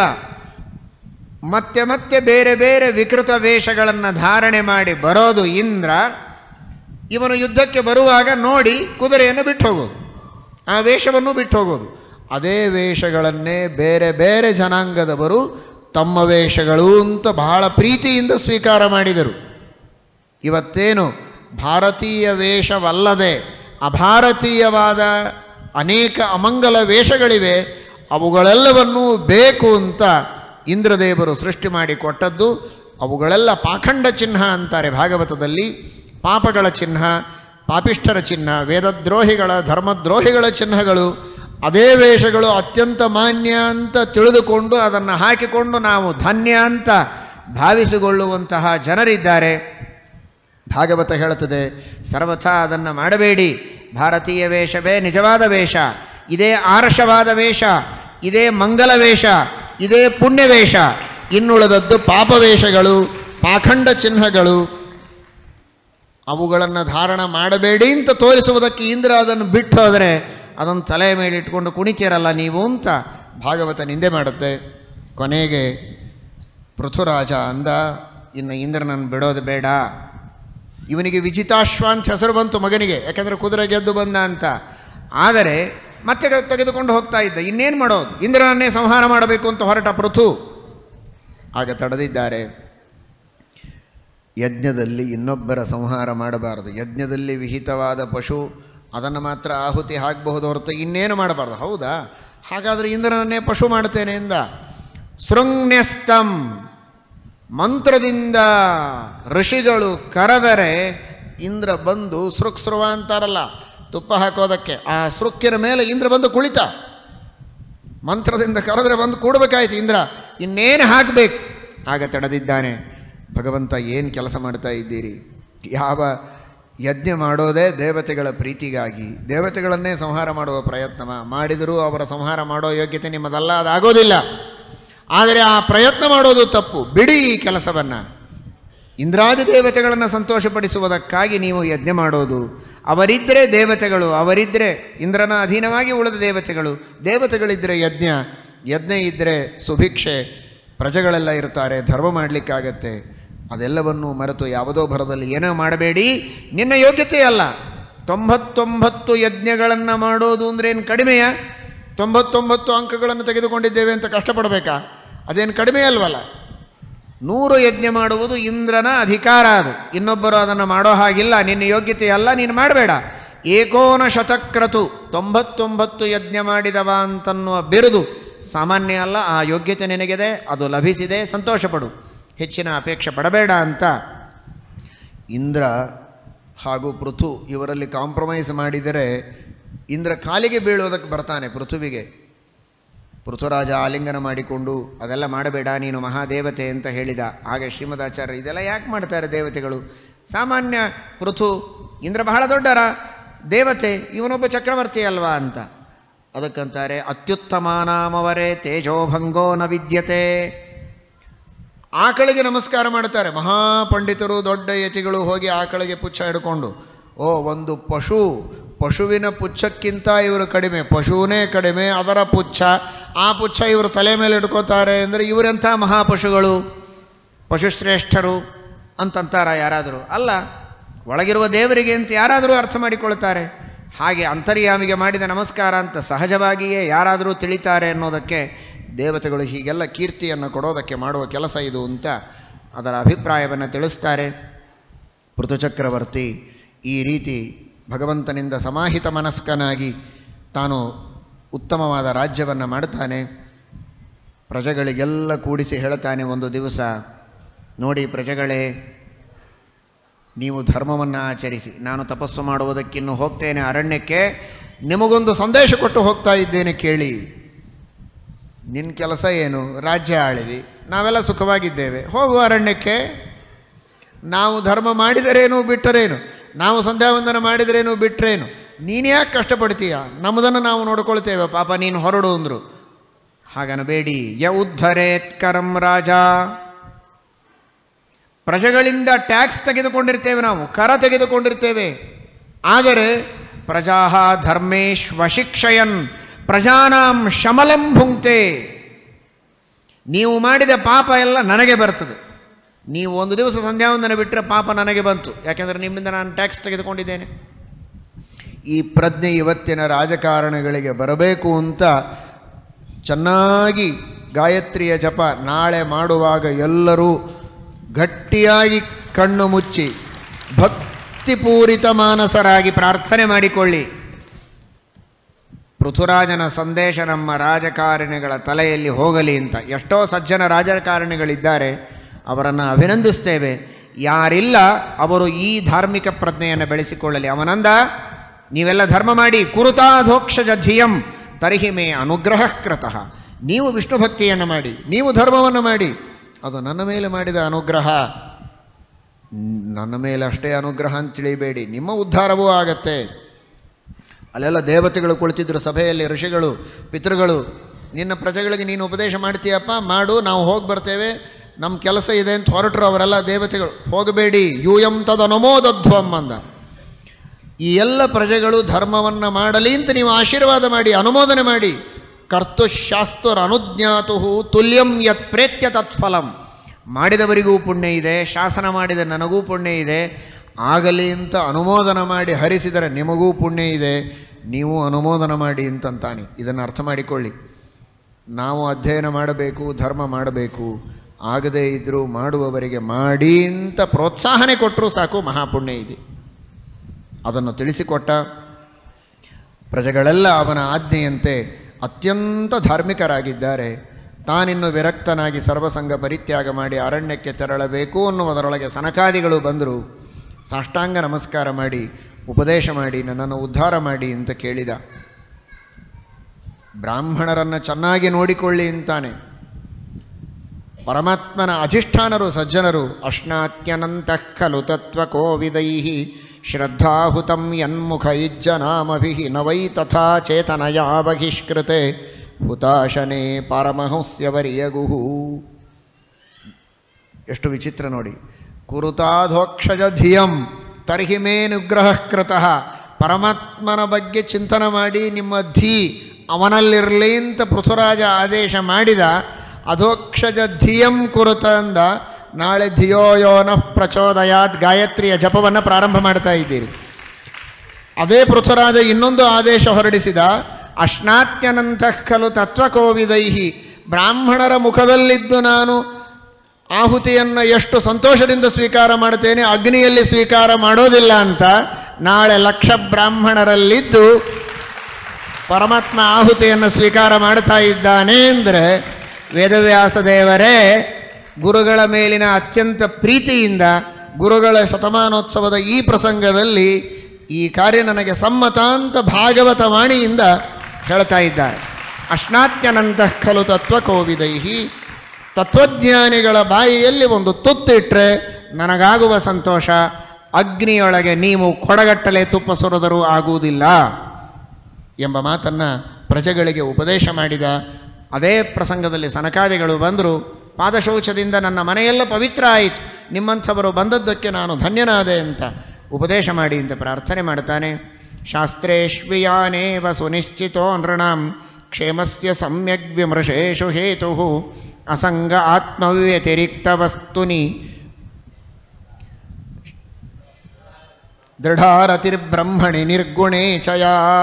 A: ಮತ್ತೆ ಮತ್ತೆ ಬೇರೆ ಬೇರೆ ವಿಕೃತ ವೇಷಗಳನ್ನು ಧಾರಣೆ ಮಾಡಿ ಬರೋದು ಇಂದ್ರ ಇವನು ಯುದ್ಧಕ್ಕೆ ಬರುವಾಗ ನೋಡಿ ಕುದುರೆಯನ್ನು ಬಿಟ್ಟು ಹೋಗೋದು ಆ ವೇಷವನ್ನು ಬಿಟ್ಟು ಹೋಗೋದು ಅದೇ ವೇಷಗಳನ್ನೇ ಬೇರೆ ಬೇರೆ ಜನಾಂಗದವರು ತಮ್ಮ ವೇಷಗಳು ಅಂತ ಬಹಳ ಪ್ರೀತಿಯಿಂದ ಸ್ವೀಕಾರ ಮಾಡಿದರು ಇವತ್ತೇನು ಭಾರತೀಯ ವೇಷವಲ್ಲದೆ ಅಭಾರತೀಯವಾದ ಅನೇಕ ಅಮಂಗಲ ವೇಷಗಳಿವೆ ಅವುಗಳೆಲ್ಲವನ್ನೂ ಬೇಕು ಅಂತ ಇಂದ್ರದೇವರು ಸೃಷ್ಟಿ ಮಾಡಿ ಕೊಟ್ಟದ್ದು ಅವುಗಳೆಲ್ಲ ಪಾಖಂಡ ಚಿಹ್ನ ಅಂತಾರೆ ಭಾಗವತದಲ್ಲಿ ಪಾಪಗಳ ಚಿಹ್ನ ಪಾಪಿಷ್ಠರ ಚಿಹ್ನ ವೇದದ್ರೋಹಿಗಳ ಧರ್ಮದ್ರೋಹಿಗಳ ಚಿಹ್ನಗಳು ಅದೇ ವೇಷಗಳು ಅತ್ಯಂತ ಮಾನ್ಯ ಅಂತ ತಿಳಿದುಕೊಂಡು ಅದನ್ನು ಹಾಕಿಕೊಂಡು ನಾವು ಧನ್ಯ ಅಂತ ಭಾವಿಸಿಕೊಳ್ಳುವಂತಹ ಜನರಿದ್ದಾರೆ ಭಾಗವತ ಹೇಳುತ್ತದೆ ಸರ್ವಥಾ ಅದನ್ನು ಮಾಡಬೇಡಿ ಭಾರತೀಯ ವೇಷವೇ ನಿಜವಾದ ವೇಷ ಇದೇ ಆರ್ಷವಾದ ವೇಷ ಇದೇ ಮಂಗಲ ವೇಷ ಇದೇ ಪುಣ್ಯ ವೇಷ ಇನ್ನುಳಿದದ್ದು ಪಾಪವೇಷಗಳು ಪಾಖಂಡ ಚಿಹ್ನಗಳು ಅವುಗಳನ್ನು ಧಾರಣ ಮಾಡಬೇಡಿ ಅಂತ ತೋರಿಸುವುದಕ್ಕೆ ಇಂದ್ರ ಅದನ್ನು ಬಿಟ್ಟು ಹೋದರೆ ಅದನ್ನು ತಲೆಯ ಮೇಲೆ ಇಟ್ಕೊಂಡು ಕುಣಿತೀರಲ್ಲ ನೀವು ಅಂತ ಭಾಗವತ ನಿಂದೆ ಮಾಡುತ್ತೆ ಕೊನೆಗೆ ಪೃಥುರಾಜ ಅಂದ ಇನ್ನು ಇಂದ್ರನನ್ನು ಬಿಡೋದು ಬೇಡ ಇವನಿಗೆ ವಿಜಿತಾಶ್ವ ಅಂತ ಹೆಸರು ಬಂತು ಮಗನಿಗೆ ಯಾಕೆಂದರೆ ಕುದುರೆ ಗೆದ್ದು ಬಂದ ಅಂತ ಆದರೆ ಮತ್ತೆ ತೆಗೆದುಕೊಂಡು ಹೋಗ್ತಾ ಇದ್ದ ಇನ್ನೇನು ಮಾಡೋದು ಇಂದ್ರನನ್ನೇ ಸಂಹಾರ ಮಾಡಬೇಕು ಅಂತ ಹೊರಟ ಪೃಥು ಆಗ ತಡೆದಿದ್ದಾರೆ ಯಜ್ಞದಲ್ಲಿ ಇನ್ನೊಬ್ಬರ ಸಂಹಾರ ಮಾಡಬಾರದು ಯಜ್ಞದಲ್ಲಿ ವಿಹಿತವಾದ ಪಶು ಅದನ್ನು ಮಾತ್ರ ಆಹುತಿ ಹಾಕಬಹುದು ಹೊರತು ಇನ್ನೇನು ಮಾಡಬಾರ್ದು ಹೌದಾ ಹಾಗಾದರೆ ಇಂದ್ರನನ್ನೇ ಪಶು ಮಾಡ್ತೇನೆ ಎಂದ ಶೃಂಗ್ನ್ಯಸ್ತಂ ಮಂತ್ರದಿಂದ ಋಷಿಗಳು ಕರೆದರೆ ಇಂದ್ರ ಬಂದು ಸೃಕ್ ಸೃವ ಅಂತಾರಲ್ಲ ತುಪ್ಪ ಹಾಕೋದಕ್ಕೆ ಆ ಸೃಕ್ಕಿನ ಮೇಲೆ ಇಂದ್ರ ಬಂದು ಕುಳಿತ ಮಂತ್ರದಿಂದ ಕರೆದ್ರೆ ಬಂದು ಕೂಡಬೇಕಾಯ್ತು ಇಂದ್ರ ಇನ್ನೇನು ಹಾಕಬೇಕು ಆಗ ತಡೆದಿದ್ದಾನೆ ಭಗವಂತ ಏನು ಕೆಲಸ ಮಾಡ್ತಾ ಇದ್ದೀರಿ ಯಾವ ಯಜ್ಞ ಮಾಡೋದೇ ದೇವತೆಗಳ ಪ್ರೀತಿಗಾಗಿ ದೇವತೆಗಳನ್ನೇ ಸಂಹಾರ ಮಾಡುವ ಪ್ರಯತ್ನ ಮಾಡಿದರೂ ಅವರ ಸಂಹಾರ ಮಾಡೋ ಯೋಗ್ಯತೆ ನಿಮ್ಮದಲ್ಲ ಅದಾಗೋದಿಲ್ಲ ಆದರೆ ಆ ಪ್ರಯತ್ನ ಮಾಡೋದು ತಪ್ಪು ಬಿಡಿ ಈ ಕೆಲಸವನ್ನು ಇಂದ್ರಾದಿ ದೇವತೆಗಳನ್ನು ಸಂತೋಷಪಡಿಸುವುದಕ್ಕಾಗಿ ನೀವು ಯಜ್ಞ ಮಾಡೋದು ಅವರಿದ್ದರೆ ದೇವತೆಗಳು ಅವರಿದ್ದರೆ ಇಂದ್ರನ ಅಧೀನವಾಗಿ ಉಳಿದ ದೇವತೆಗಳು ದೇವತೆಗಳಿದ್ದರೆ ಯಜ್ಞ ಯಜ್ಞ ಇದ್ದರೆ ಸುಭಿಕ್ಷೆ ಪ್ರಜೆಗಳೆಲ್ಲ ಇರ್ತಾರೆ ಧರ್ಮ ಮಾಡಲಿಕ್ಕಾಗತ್ತೆ ಅದೆಲ್ಲವನ್ನು ಮರೆತು ಯಾವುದೋ ಭರದಲ್ಲಿ ಏನೋ ಮಾಡಬೇಡಿ ನಿನ್ನ ಯೋಗ್ಯತೆ ಅಲ್ಲ ತೊಂಬತ್ತೊಂಬತ್ತು ಯಜ್ಞಗಳನ್ನು ಮಾಡೋದು ಅಂದ್ರೇನು ಕಡಿಮೆಯ ತೊಂಬತ್ತೊಂಬತ್ತು ಅಂಕಗಳನ್ನು ತೆಗೆದುಕೊಂಡಿದ್ದೇವೆ ಅಂತ ಕಷ್ಟಪಡಬೇಕಾ ಅದೇನು ಕಡಿಮೆ ಅಲ್ವಲ್ಲ ನೂರು ಯಜ್ಞ ಮಾಡುವುದು ಇಂದ್ರನ ಅಧಿಕಾರ ಅದು ಇನ್ನೊಬ್ಬರು ಅದನ್ನು ಮಾಡೋ ಹಾಗಿಲ್ಲ ನಿನ್ನ ಯೋಗ್ಯತೆ ಅಲ್ಲ ನೀನು ಮಾಡಬೇಡ ಏಕೋನ ಶತಕ್ರತು ತೊಂಬತ್ತೊಂಬತ್ತು ಯಜ್ಞ ಮಾಡಿದವ ಅಂತನ್ನುವ ಬಿರುದು ಸಾಮಾನ್ಯ ಅಲ್ಲ ಆ ಯೋಗ್ಯತೆ ನಿನಗಿದೆ ಅದು ಲಭಿಸಿದೆ ಸಂತೋಷಪಡು ಹೆಚ್ಚಿನ ಅಪೇಕ್ಷೆ ಪಡಬೇಡ ಅಂತ ಇಂದ್ರ ಹಾಗೂ ಪೃಥು ಇವರಲ್ಲಿ ಕಾಂಪ್ರಮೈಸ್ ಮಾಡಿದರೆ ಇಂದ್ರ ಕಾಲಿಗೆ ಬೀಳುವುದಕ್ಕೆ ಬರ್ತಾನೆ ಪೃಥುವಿಗೆ ಪೃಥುರಾಜ ಆಲಿಂಗನ ಮಾಡಿಕೊಂಡು ಅದೆಲ್ಲ ಮಾಡಬೇಡ ನೀನು ಮಹಾದೇವತೆ ಅಂತ ಹೇಳಿದ ಹಾಗೆ ಶ್ರೀಮದಾಚಾರ್ಯ ಇದೆಲ್ಲ ಯಾಕೆ ಮಾಡ್ತಾರೆ ದೇವತೆಗಳು ಸಾಮಾನ್ಯ ಪೃಥು ಇಂದ್ರ ಬಹಳ ದೊಡ್ಡರ ದೇವತೆ ಇವನೊಬ್ಬ ಚಕ್ರವರ್ತಿ ಅಲ್ವಾ ಅಂತ ಅದಕ್ಕಂತಾರೆ ಅತ್ಯುತ್ತಮಾನಾಮವರೇ ತೇಜೋಭಂಗೋ ನ ವಿದ್ಯತೆ ಆಕಳಿಗೆ ನಮಸ್ಕಾರ ಮಾಡ್ತಾರೆ ಮಹಾಪಂಡಿತರು ದೊಡ್ಡ ಯತಿಗಳು ಹೋಗಿ ಆಕಳಿಗೆ ಪುಚ್ಛ ಹಿಡ್ಕೊಂಡು ಓ ಒಂದು ಪಶು ಪಶುವಿನ ಪುಚ್ಛಕ್ಕಿಂತ ಇವರು ಕಡಿಮೆ ಪಶುವೇ ಕಡಿಮೆ ಅದರ ಪುಚ್ಛ ಆ ಪುಚ್ಛ ಇವರು ತಲೆ ಮೇಲೆ ಹಿಡ್ಕೋತಾರೆ ಅಂದರೆ ಇವರೆಂಥ ಮಹಾಪಶುಗಳು ಪಶುಶ್ರೇಷ್ಠರು ಅಂತಂತಾರ ಯಾರಾದರೂ ಅಲ್ಲ ಒಳಗಿರುವ ದೇವರಿಗೆ ಅಂತ ಯಾರಾದರೂ ಅರ್ಥ ಮಾಡಿಕೊಳ್ತಾರೆ ಹಾಗೆ ಅಂತರ್ಯಾಮಿಗೆ ಮಾಡಿದ ನಮಸ್ಕಾರ ಅಂತ ಸಹಜವಾಗಿಯೇ ಯಾರಾದರೂ ತಿಳಿತಾರೆ ಅನ್ನೋದಕ್ಕೆ ದೇವತೆಗಳು ಹೀಗೆಲ್ಲ ಕೀರ್ತಿಯನ್ನು ಕೊಡೋದಕ್ಕೆ ಮಾಡುವ ಕೆಲಸ ಇದು ಅಂತ ಅದರ ಅಭಿಪ್ರಾಯವನ್ನು ತಿಳಿಸ್ತಾರೆ ಪೃಥುಚಕ್ರವರ್ತಿ ಈ ರೀತಿ ಭಗವಂತನಿಂದ ಸಮಾಹಿತ ಮನಸ್ಕನಾಗಿ ತಾನು ಉತ್ತಮವಾದ ರಾಜ್ಯವನ್ನು ಮಾಡ್ತಾನೆ ಪ್ರಜೆಗಳಿಗೆಲ್ಲ ಕೂಡಿಸಿ ಹೇಳ್ತಾನೆ ಒಂದು ದಿವಸ ನೋಡಿ ಪ್ರಜೆಗಳೇ ನೀವು ಧರ್ಮವನ್ನು ಆಚರಿಸಿ ನಾನು ತಪಸ್ಸು ಮಾಡುವುದಕ್ಕಿನ್ನು ಹೋಗ್ತೇನೆ ಅರಣ್ಯಕ್ಕೆ ನಿಮಗೊಂದು ಸಂದೇಶ ಕೊಟ್ಟು ಹೋಗ್ತಾ ಇದ್ದೇನೆ ಕೇಳಿ ನಿನ್ನ ಕೆಲಸ ಏನು ರಾಜ್ಯ ಆಳಿದಿ ನಾವೆಲ್ಲ ಸುಖವಾಗಿದ್ದೇವೆ ಹೋಗು ಅರಣ್ಯಕ್ಕೆ ನಾವು ಧರ್ಮ ಮಾಡಿದರೇನು ಬಿಟ್ಟರೇನು ನಾವು ಸಂಧ್ಯಾವಂದನ ಮಾಡಿದರೇನು ಬಿಟ್ಟರೇನು ನೀನು ಯಾಕೆ ಕಷ್ಟಪಡ್ತೀಯ ನಮ್ಮದನ್ನು ನಾವು ನೋಡ್ಕೊಳ್ತೇವೆ ಪಾಪ ನೀನು ಹೊರಡು ಅಂದರು ಹಾಗನಬೇಡಿ ಯ ಉದ್ಧರೇತ್ ಕರಂ ರಾಜ ಪ್ರಜೆಗಳಿಂದ ಟ್ಯಾಕ್ಸ್ ತೆಗೆದುಕೊಂಡಿರ್ತೇವೆ ನಾವು ಕರ ತೆಗೆದುಕೊಂಡಿರ್ತೇವೆ ಆದರೆ ಪ್ರಜಾ ಧರ್ಮೇಶ್ವಶಿಕ್ಷಯನ್ ಪ್ರಜಾನಾಂ ಶಮಲಂ ಭುಂಕ್ತೆ ನೀವು ಮಾಡಿದ ಪಾಪ ಎಲ್ಲ ನನಗೆ ಬರ್ತದೆ ನೀವು ಒಂದು ದಿವಸ ಸಂಧ್ಯಾವಂದನ ಬಿಟ್ಟರೆ ಪಾಪ ನನಗೆ ಬಂತು ಯಾಕೆಂದರೆ ನಿಮ್ಮಿಂದ ನಾನು ಟ್ಯಾಕ್ಸ್ ತೆಗೆದುಕೊಂಡಿದ್ದೇನೆ ಈ ಪ್ರಜ್ಞೆ ಇವತ್ತಿನ ರಾಜಕಾರಣಿಗಳಿಗೆ ಬರಬೇಕು ಅಂತ ಚೆನ್ನಾಗಿ ಗಾಯತ್ರಿಯ ಜಪ ನಾಳೆ ಮಾಡುವಾಗ ಎಲ್ಲರೂ ಗಟ್ಟಿಯಾಗಿ ಕಣ್ಣು ಮುಚ್ಚಿ ಭಕ್ತಿಪೂರಿತ ಮಾನಸರಾಗಿ ಪ್ರಾರ್ಥನೆ ಮಾಡಿಕೊಳ್ಳಿ ಪೃಥುರಾಜನ ಸಂದೇಶ ನಮ್ಮ ರಾಜಕಾರಣಿಗಳ ತಲೆಯಲ್ಲಿ ಹೋಗಲಿ ಅಂತ ಎಷ್ಟೋ ಸಜ್ಜನ ರಾಜಕಾರಣಿಗಳಿದ್ದಾರೆ ಅವರನ್ನು ಅಭಿನಂದಿಸ್ತೇವೆ ಯಾರಿಲ್ಲ ಅವರು ಈ ಧಾರ್ಮಿಕ ಪ್ರಜ್ಞೆಯನ್ನು ಬೆಳೆಸಿಕೊಳ್ಳಲಿ ಅವನಂದ ನೀವೆಲ್ಲ ಧರ್ಮ ಮಾಡಿ ಕುರುತಾಧೋಕ್ಷಜ ಧಿಯಂ ತರ್ಹಿ ಮೇ ಅನುಗ್ರಹ ಕೃತಃ ನೀವು ವಿಷ್ಣು ಭಕ್ತಿಯನ್ನು ಮಾಡಿ ನೀವು ಧರ್ಮವನ್ನು ಮಾಡಿ ಅದು ನನ್ನ ಮೇಲೆ ಮಾಡಿದ ಅನುಗ್ರಹ ನನ್ನ ಮೇಲೆ ಅಷ್ಟೇ ಅನುಗ್ರಹ ಅಂತ ತಿಳಿಬೇಡಿ ನಿಮ್ಮ ಉದ್ಧಾರವೂ ಆಗತ್ತೆ ಅಲ್ಲೆಲ್ಲ ದೇವತೆಗಳು ಕುಳಿತಿದ್ರು ಸಭೆಯಲ್ಲಿ ಋಷಿಗಳು ಪಿತೃಗಳು ನಿನ್ನ ಪ್ರಜೆಗಳಿಗೆ ನೀನು ಉಪದೇಶ ಮಾಡ್ತೀಯಪ್ಪ ಮಾಡು ನಾವು ಹೋಗಿ ಬರ್ತೇವೆ ನಮ್ಮ ಕೆಲಸ ಇದೆ ಅಂತ ಹೊರಟರು ಅವರೆಲ್ಲ ದೇವತೆಗಳು ಹೋಗಬೇಡಿ ಯೂಯಂ ತದನುಮೋದಧ್ವಂ ಅಂದ ಈ ಎಲ್ಲ ಪ್ರಜೆಗಳು ಧರ್ಮವನ್ನು ಮಾಡಲಿ ಅಂತ ನೀವು ಆಶೀರ್ವಾದ ಮಾಡಿ ಅನುಮೋದನೆ ಮಾಡಿ ಕರ್ತುಶಾಸ್ತುರ ಅನುಜ್ಞಾತು ತುಲ್ಯಂ ಯತ್ ಪ್ರೇತ್ಯ ತತ್ಫಲಂ ಮಾಡಿದವರಿಗೂ ಪುಣ್ಯ ಇದೆ ಶಾಸನ ಮಾಡಿದ ನನಗೂ ಪುಣ್ಯ ಇದೆ ಆಗಲಿ ಅಂತ ಅನುಮೋದನ ಮಾಡಿ ಹರಿಸಿದರೆ ನಿಮಗೂ ಪುಣ್ಯ ಇದೆ ನೀವು ಅನುಮೋದನ ಮಾಡಿ ಅಂತಂತಾನೆ ಇದನ್ನು ಅರ್ಥ ಮಾಡಿಕೊಳ್ಳಿ ನಾವು ಅಧ್ಯಯನ ಮಾಡಬೇಕು ಧರ್ಮ ಮಾಡಬೇಕು ಆಗದೇ ಇದ್ದರೂ ಮಾಡುವವರಿಗೆ ಮಾಡಿ ಅಂತ ಪ್ರೋತ್ಸಾಹನೆ ಕೊಟ್ಟರೂ ಸಾಕು ಮಹಾಪುಣ್ಯ ಇದೆ ಅದನ್ನು ತಿಳಿಸಿಕೊಟ್ಟ ಪ್ರಜೆಗಳೆಲ್ಲ ಅವನ ಆಜ್ಞೆಯಂತೆ ಅತ್ಯಂತ ಧಾರ್ಮಿಕರಾಗಿದ್ದಾರೆ ತಾನಿನ್ನು ವಿರಕ್ತನಾಗಿ ಸರ್ವಸಂಗ ಪರಿತ್ಯಾಗ ಮಾಡಿ ಅರಣ್ಯಕ್ಕೆ ತೆರಳಬೇಕು ಅನ್ನುವುದರೊಳಗೆ ಸನಕಾದಿಗಳು ಬಂದರು ಸಾಷ್ಟಾಂಗ ನಮಸ್ಕಾರ ಮಾಡಿ ಉಪದೇಶ ಮಾಡಿ ನನ್ನನ್ನು ಉದ್ಧಾರ ಮಾಡಿ ಅಂತ ಕೇಳಿದ ಬ್ರಾಹ್ಮಣರನ್ನು ಚೆನ್ನಾಗಿ ನೋಡಿಕೊಳ್ಳಿ ಅಂತಾನೆ ಪರಮಾತ್ಮನ ಅಧಿಷ್ಠಾನರು ಸಜ್ಜನರು ಅಶ್ನಾತ್ಯನಂತಃ ಖಲು ತತ್ವಕೋವಿದೈ ಶ್ರದ್ಧಾಹುತಂ ಯನ್ಮುಖ ಇಜ್ಜನಾಮಭಿ ನ ವೈ ತಥಾ ಚೇತನಯ ಬಹಿಷ್ಕೃತೆ ಹುತಾಶನೇ ಪರಮಹಂಸ್ಯವರ್ಯಗುಹು ಎಷ್ಟು ವಿಚಿತ್ರ ನೋಡಿ ಕುರುತಾಧೋಕ್ಷಜ ಧಿಯಂ ತರ್ಹಿ ಮೇ ನಿಗ್ರಹ ಕೃತಃ ಪರಮಾತ್ಮನ ಬಗ್ಗೆ ಚಿಂತನೆ ಮಾಡಿ ನಿಮ್ಮ ಧೀ ಅವನಲ್ಲಿರಲಿ ಅಂತ ಪೃಥುರಾಜ ಆದೇಶ ಮಾಡಿದ ಅಧೋಕ್ಷಜ ಧಿಯಂ ಕುರುತ ಅಂದ ನಾಳೆ ಧಿಯೋ ಯೋನಃ ಪ್ರಚೋದಯಾತ್ ಗಾಯತ್ರಿಯ ಜಪವನ್ನು ಪ್ರಾರಂಭ ಮಾಡ್ತಾ ಇದ್ದೀರಿ ಅದೇ ಪೃಥುರಾಜ ಇನ್ನೊಂದು ಆದೇಶ ಹೊರಡಿಸಿದ ಅಶ್ನಾತ್ಯನಂತಃ ಖಲು ತತ್ವಕೋವಿದೈಹಿ ಬ್ರಾಹ್ಮಣರ ಮುಖದಲ್ಲಿದ್ದು ನಾನು ಆಹುತಿಯನ್ನು ಎಷ್ಟು ಸಂತೋಷದಿಂದ ಸ್ವೀಕಾರ ಮಾಡ್ತೇನೆ ಅಗ್ನಿಯಲ್ಲಿ ಸ್ವೀಕಾರ ಮಾಡೋದಿಲ್ಲ ಅಂತ ನಾಳೆ ಲಕ್ಷ ಬ್ರಾಹ್ಮಣರಲ್ಲಿದ್ದು ಪರಮಾತ್ಮ ಆಹುತಿಯನ್ನು ಸ್ವೀಕಾರ ಮಾಡ್ತಾ ಇದ್ದಾನೆ ಅಂದರೆ ವೇದವ್ಯಾಸ ದೇವರೇ ಗುರುಗಳ ಮೇಲಿನ ಅತ್ಯಂತ ಪ್ರೀತಿಯಿಂದ ಗುರುಗಳ ಶತಮಾನೋತ್ಸವದ ಈ ಪ್ರಸಂಗದಲ್ಲಿ ಈ ಕಾರ್ಯ ನನಗೆ ಸಮ್ಮತ ಅಂತ ಭಾಗವತ ವಾಣಿಯಿಂದ ಹೇಳ್ತಾ ಇದ್ದಾರೆ ಅಶ್ನಾತ್ಯನಂತಃ ಖಲು ತತ್ವಕೋವಿದೈಹಿ ತತ್ವಜ್ಞಾನಿಗಳ ಬಾಯಿಯಲ್ಲಿ ಒಂದು ತುತ್ತಿಟ್ಟರೆ ನನಗಾಗುವ ಸಂತೋಷ ಅಗ್ನಿಯೊಳಗೆ ನೀವು ಕೊಡಗಟ್ಟಲೆ ತುಪ್ಪ ಸುರಿದರೂ ಆಗುವುದಿಲ್ಲ ಎಂಬ ಮಾತನ್ನು ಪ್ರಜೆಗಳಿಗೆ ಉಪದೇಶ ಮಾಡಿದ ಅದೇ ಪ್ರಸಂಗದಲ್ಲಿ ಸನಕಾದಿಗಳು ಬಂದರು ಪಾದಶೌಚದಿಂದ ನನ್ನ ಮನೆಯೆಲ್ಲ ಪವಿತ್ರ ಆಯಿತು ನಿಮ್ಮಂಥವರು ಬಂದದ್ದಕ್ಕೆ ನಾನು ಧನ್ಯನಾದೆ ಅಂತ ಉಪದೇಶ ಮಾಡಿ ಅಂತ ಪ್ರಾರ್ಥನೆ ಮಾಡ್ತಾನೆ ಶಾಸ್ತ್ರೇಷ್ವಿಯಾನೇವ ಸುನಿಶ್ಚಿತೋ ನೃಣಾಂ ಕ್ಷೇಮಸ್ಯ ಸಮ್ಯಗ್ ವಿಮೃಶೇಷು ಹೇತು ಅಸಂಗ ಆತ್ಮವ್ಯತಿರಿಕ್ತ ವಸ್ತುನಿ ದೃಢಾರತಿರ್ಬ್ರಹ್ಮಣಿ ನಿರ್ಗುಣೇ ಚಯ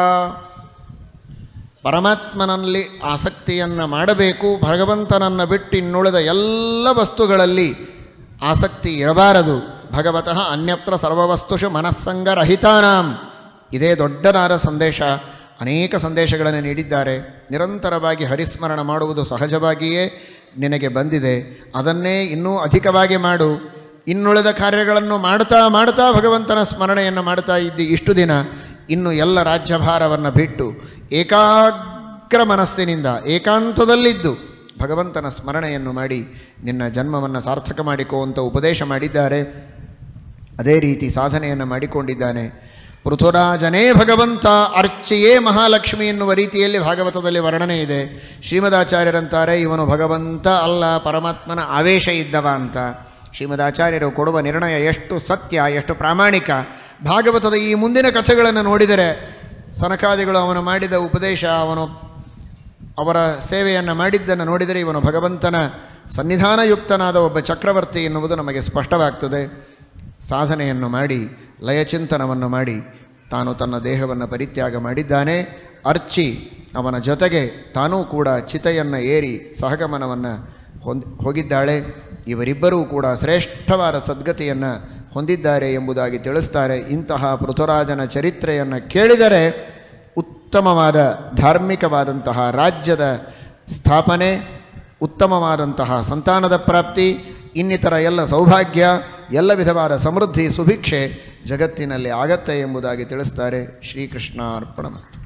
A: ಪರಮಾತ್ಮನಲ್ಲಿ ಆಸಕ್ತಿಯನ್ನು ಮಾಡಬೇಕು ಭಗವಂತನನ್ನು ಬಿಟ್ಟು ಇನ್ನುಳಿದ ಎಲ್ಲ ವಸ್ತುಗಳಲ್ಲಿ ಆಸಕ್ತಿ ಇರಬಾರದು ಭಗವತಃ ಅನ್ಯತ್ರ ಸರ್ವವಸ್ತುಷು ಮನಸ್ಸಂಗರಹಿತಾನಾಂ ಇದೇ ದೊಡ್ಡನಾದ ಸಂದೇಶ ಅನೇಕ ಸಂದೇಶಗಳನ್ನು ನೀಡಿದ್ದಾರೆ ನಿರಂತರವಾಗಿ ಹರಿಸ್ಮರಣ ಮಾಡುವುದು ಸಹಜವಾಗಿಯೇ ನಿನಗೆ ಬಂದಿದೆ ಅದನ್ನೇ ಇನ್ನೂ ಅಧಿಕವಾಗಿ ಮಾಡು ಇನ್ನುಳಿದ ಕಾರ್ಯಗಳನ್ನು ಮಾಡ್ತಾ ಮಾಡ್ತಾ ಭಗವಂತನ ಸ್ಮರಣೆಯನ್ನು ಮಾಡ್ತಾ ಇದ್ದಿ ಇಷ್ಟು ದಿನ ಇನ್ನು ಎಲ್ಲ ರಾಜ್ಯಭಾರವನ್ನು ಬಿಟ್ಟು ಏಕಾಗ್ರ ಮನಸ್ಸಿನಿಂದ ಏಕಾಂತದಲ್ಲಿದ್ದು ಭಗವಂತನ ಸ್ಮರಣೆಯನ್ನು ಮಾಡಿ ನಿನ್ನ ಜನ್ಮವನ್ನು ಸಾರ್ಥಕ ಮಾಡಿಕೋ ಅಂತ ಉಪದೇಶ ಮಾಡಿದ್ದಾರೆ ಅದೇ ರೀತಿ ಸಾಧನೆಯನ್ನು ಮಾಡಿಕೊಂಡಿದ್ದಾನೆ ಪೃಥುರಾಜನೇ ಭಗವಂತ ಅರ್ಚಿಯೇ ಮಹಾಲಕ್ಷ್ಮಿ ಎನ್ನುವ ರೀತಿಯಲ್ಲಿ ಭಾಗವತದಲ್ಲಿ ವರ್ಣನೆ ಇದೆ ಶ್ರೀಮದಾಚಾರ್ಯರಂತಾರೆ ಇವನು ಭಗವಂತ ಅಲ್ಲ ಪರಮಾತ್ಮನ ಆವೇಶ ಇದ್ದವ ಅಂತ ಶ್ರೀಮದಾಚಾರ್ಯರು ಕೊಡುವ ನಿರ್ಣಯ ಎಷ್ಟು ಸತ್ಯ ಎಷ್ಟು ಪ್ರಾಮಾಣಿಕ ಭಾಗವತದ ಈ ಮುಂದಿನ ಕಥೆಗಳನ್ನು ನೋಡಿದರೆ ಸನಕಾದಿಗಳು ಅವನು ಮಾಡಿದ ಉಪದೇಶ ಅವನು ಅವರ ಸೇವೆಯನ್ನು ಮಾಡಿದ್ದನ್ನು ನೋಡಿದರೆ ಇವನು ಭಗವಂತನ ಸನ್ನಿಧಾನಯುಕ್ತನಾದ ಒಬ್ಬ ಚಕ್ರವರ್ತಿ ಎನ್ನುವುದು ನಮಗೆ ಸ್ಪಷ್ಟವಾಗ್ತದೆ ಸಾಧನೆಯನ್ನು ಮಾಡಿ ಲಯಚಿಂತನವನ್ನು ಮಾಡಿ ತಾನು ತನ್ನ ದೇಹವನ್ನು ಪರಿತ್ಯಾಗ ಮಾಡಿದ್ದಾನೆ ಅರ್ಚಿ ಅವನ ಜೊತೆಗೆ ತಾನೂ ಕೂಡ ಚಿತೆಯನ್ನು ಏರಿ ಸಹಗಮನವನ್ನು ಹೊಂದ್ ಹೋಗಿದ್ದಾಳೆ ಇವರಿಬ್ಬರೂ ಕೂಡ ಶ್ರೇಷ್ಠವಾದ ಸದ್ಗತಿಯನ್ನು ಹೊಂದಿದ್ದಾರೆ ಎಂಬುದಾಗಿ ತಿಳಿಸ್ತಾರೆ ಇಂತಹ ಪೃಥುರಾಜನ ಚರಿತ್ರೆಯನ್ನು ಕೇಳಿದರೆ ಉತ್ತಮವಾದ ಧಾರ್ಮಿಕವಾದಂತಹ ರಾಜ್ಯದ ಸ್ಥಾಪನೆ ಉತ್ತಮವಾದಂತಹ ಸಂತಾನದ ಪ್ರಾಪ್ತಿ ಇನ್ನಿತರ ಎಲ್ಲ ಸೌಭಾಗ್ಯ ಎಲ್ಲ ವಿಧವಾದ ಸಮೃದ್ಧಿ ಸುಭಿಕ್ಷೆ ಜಗತ್ತಿನಲ್ಲಿ ಆಗತ್ತೆ ಎಂಬುದಾಗಿ ತಿಳಿಸ್ತಾರೆ ಶ್ರೀಕೃಷ್ಣ ಅರ್ಪಣಮಸ್ತು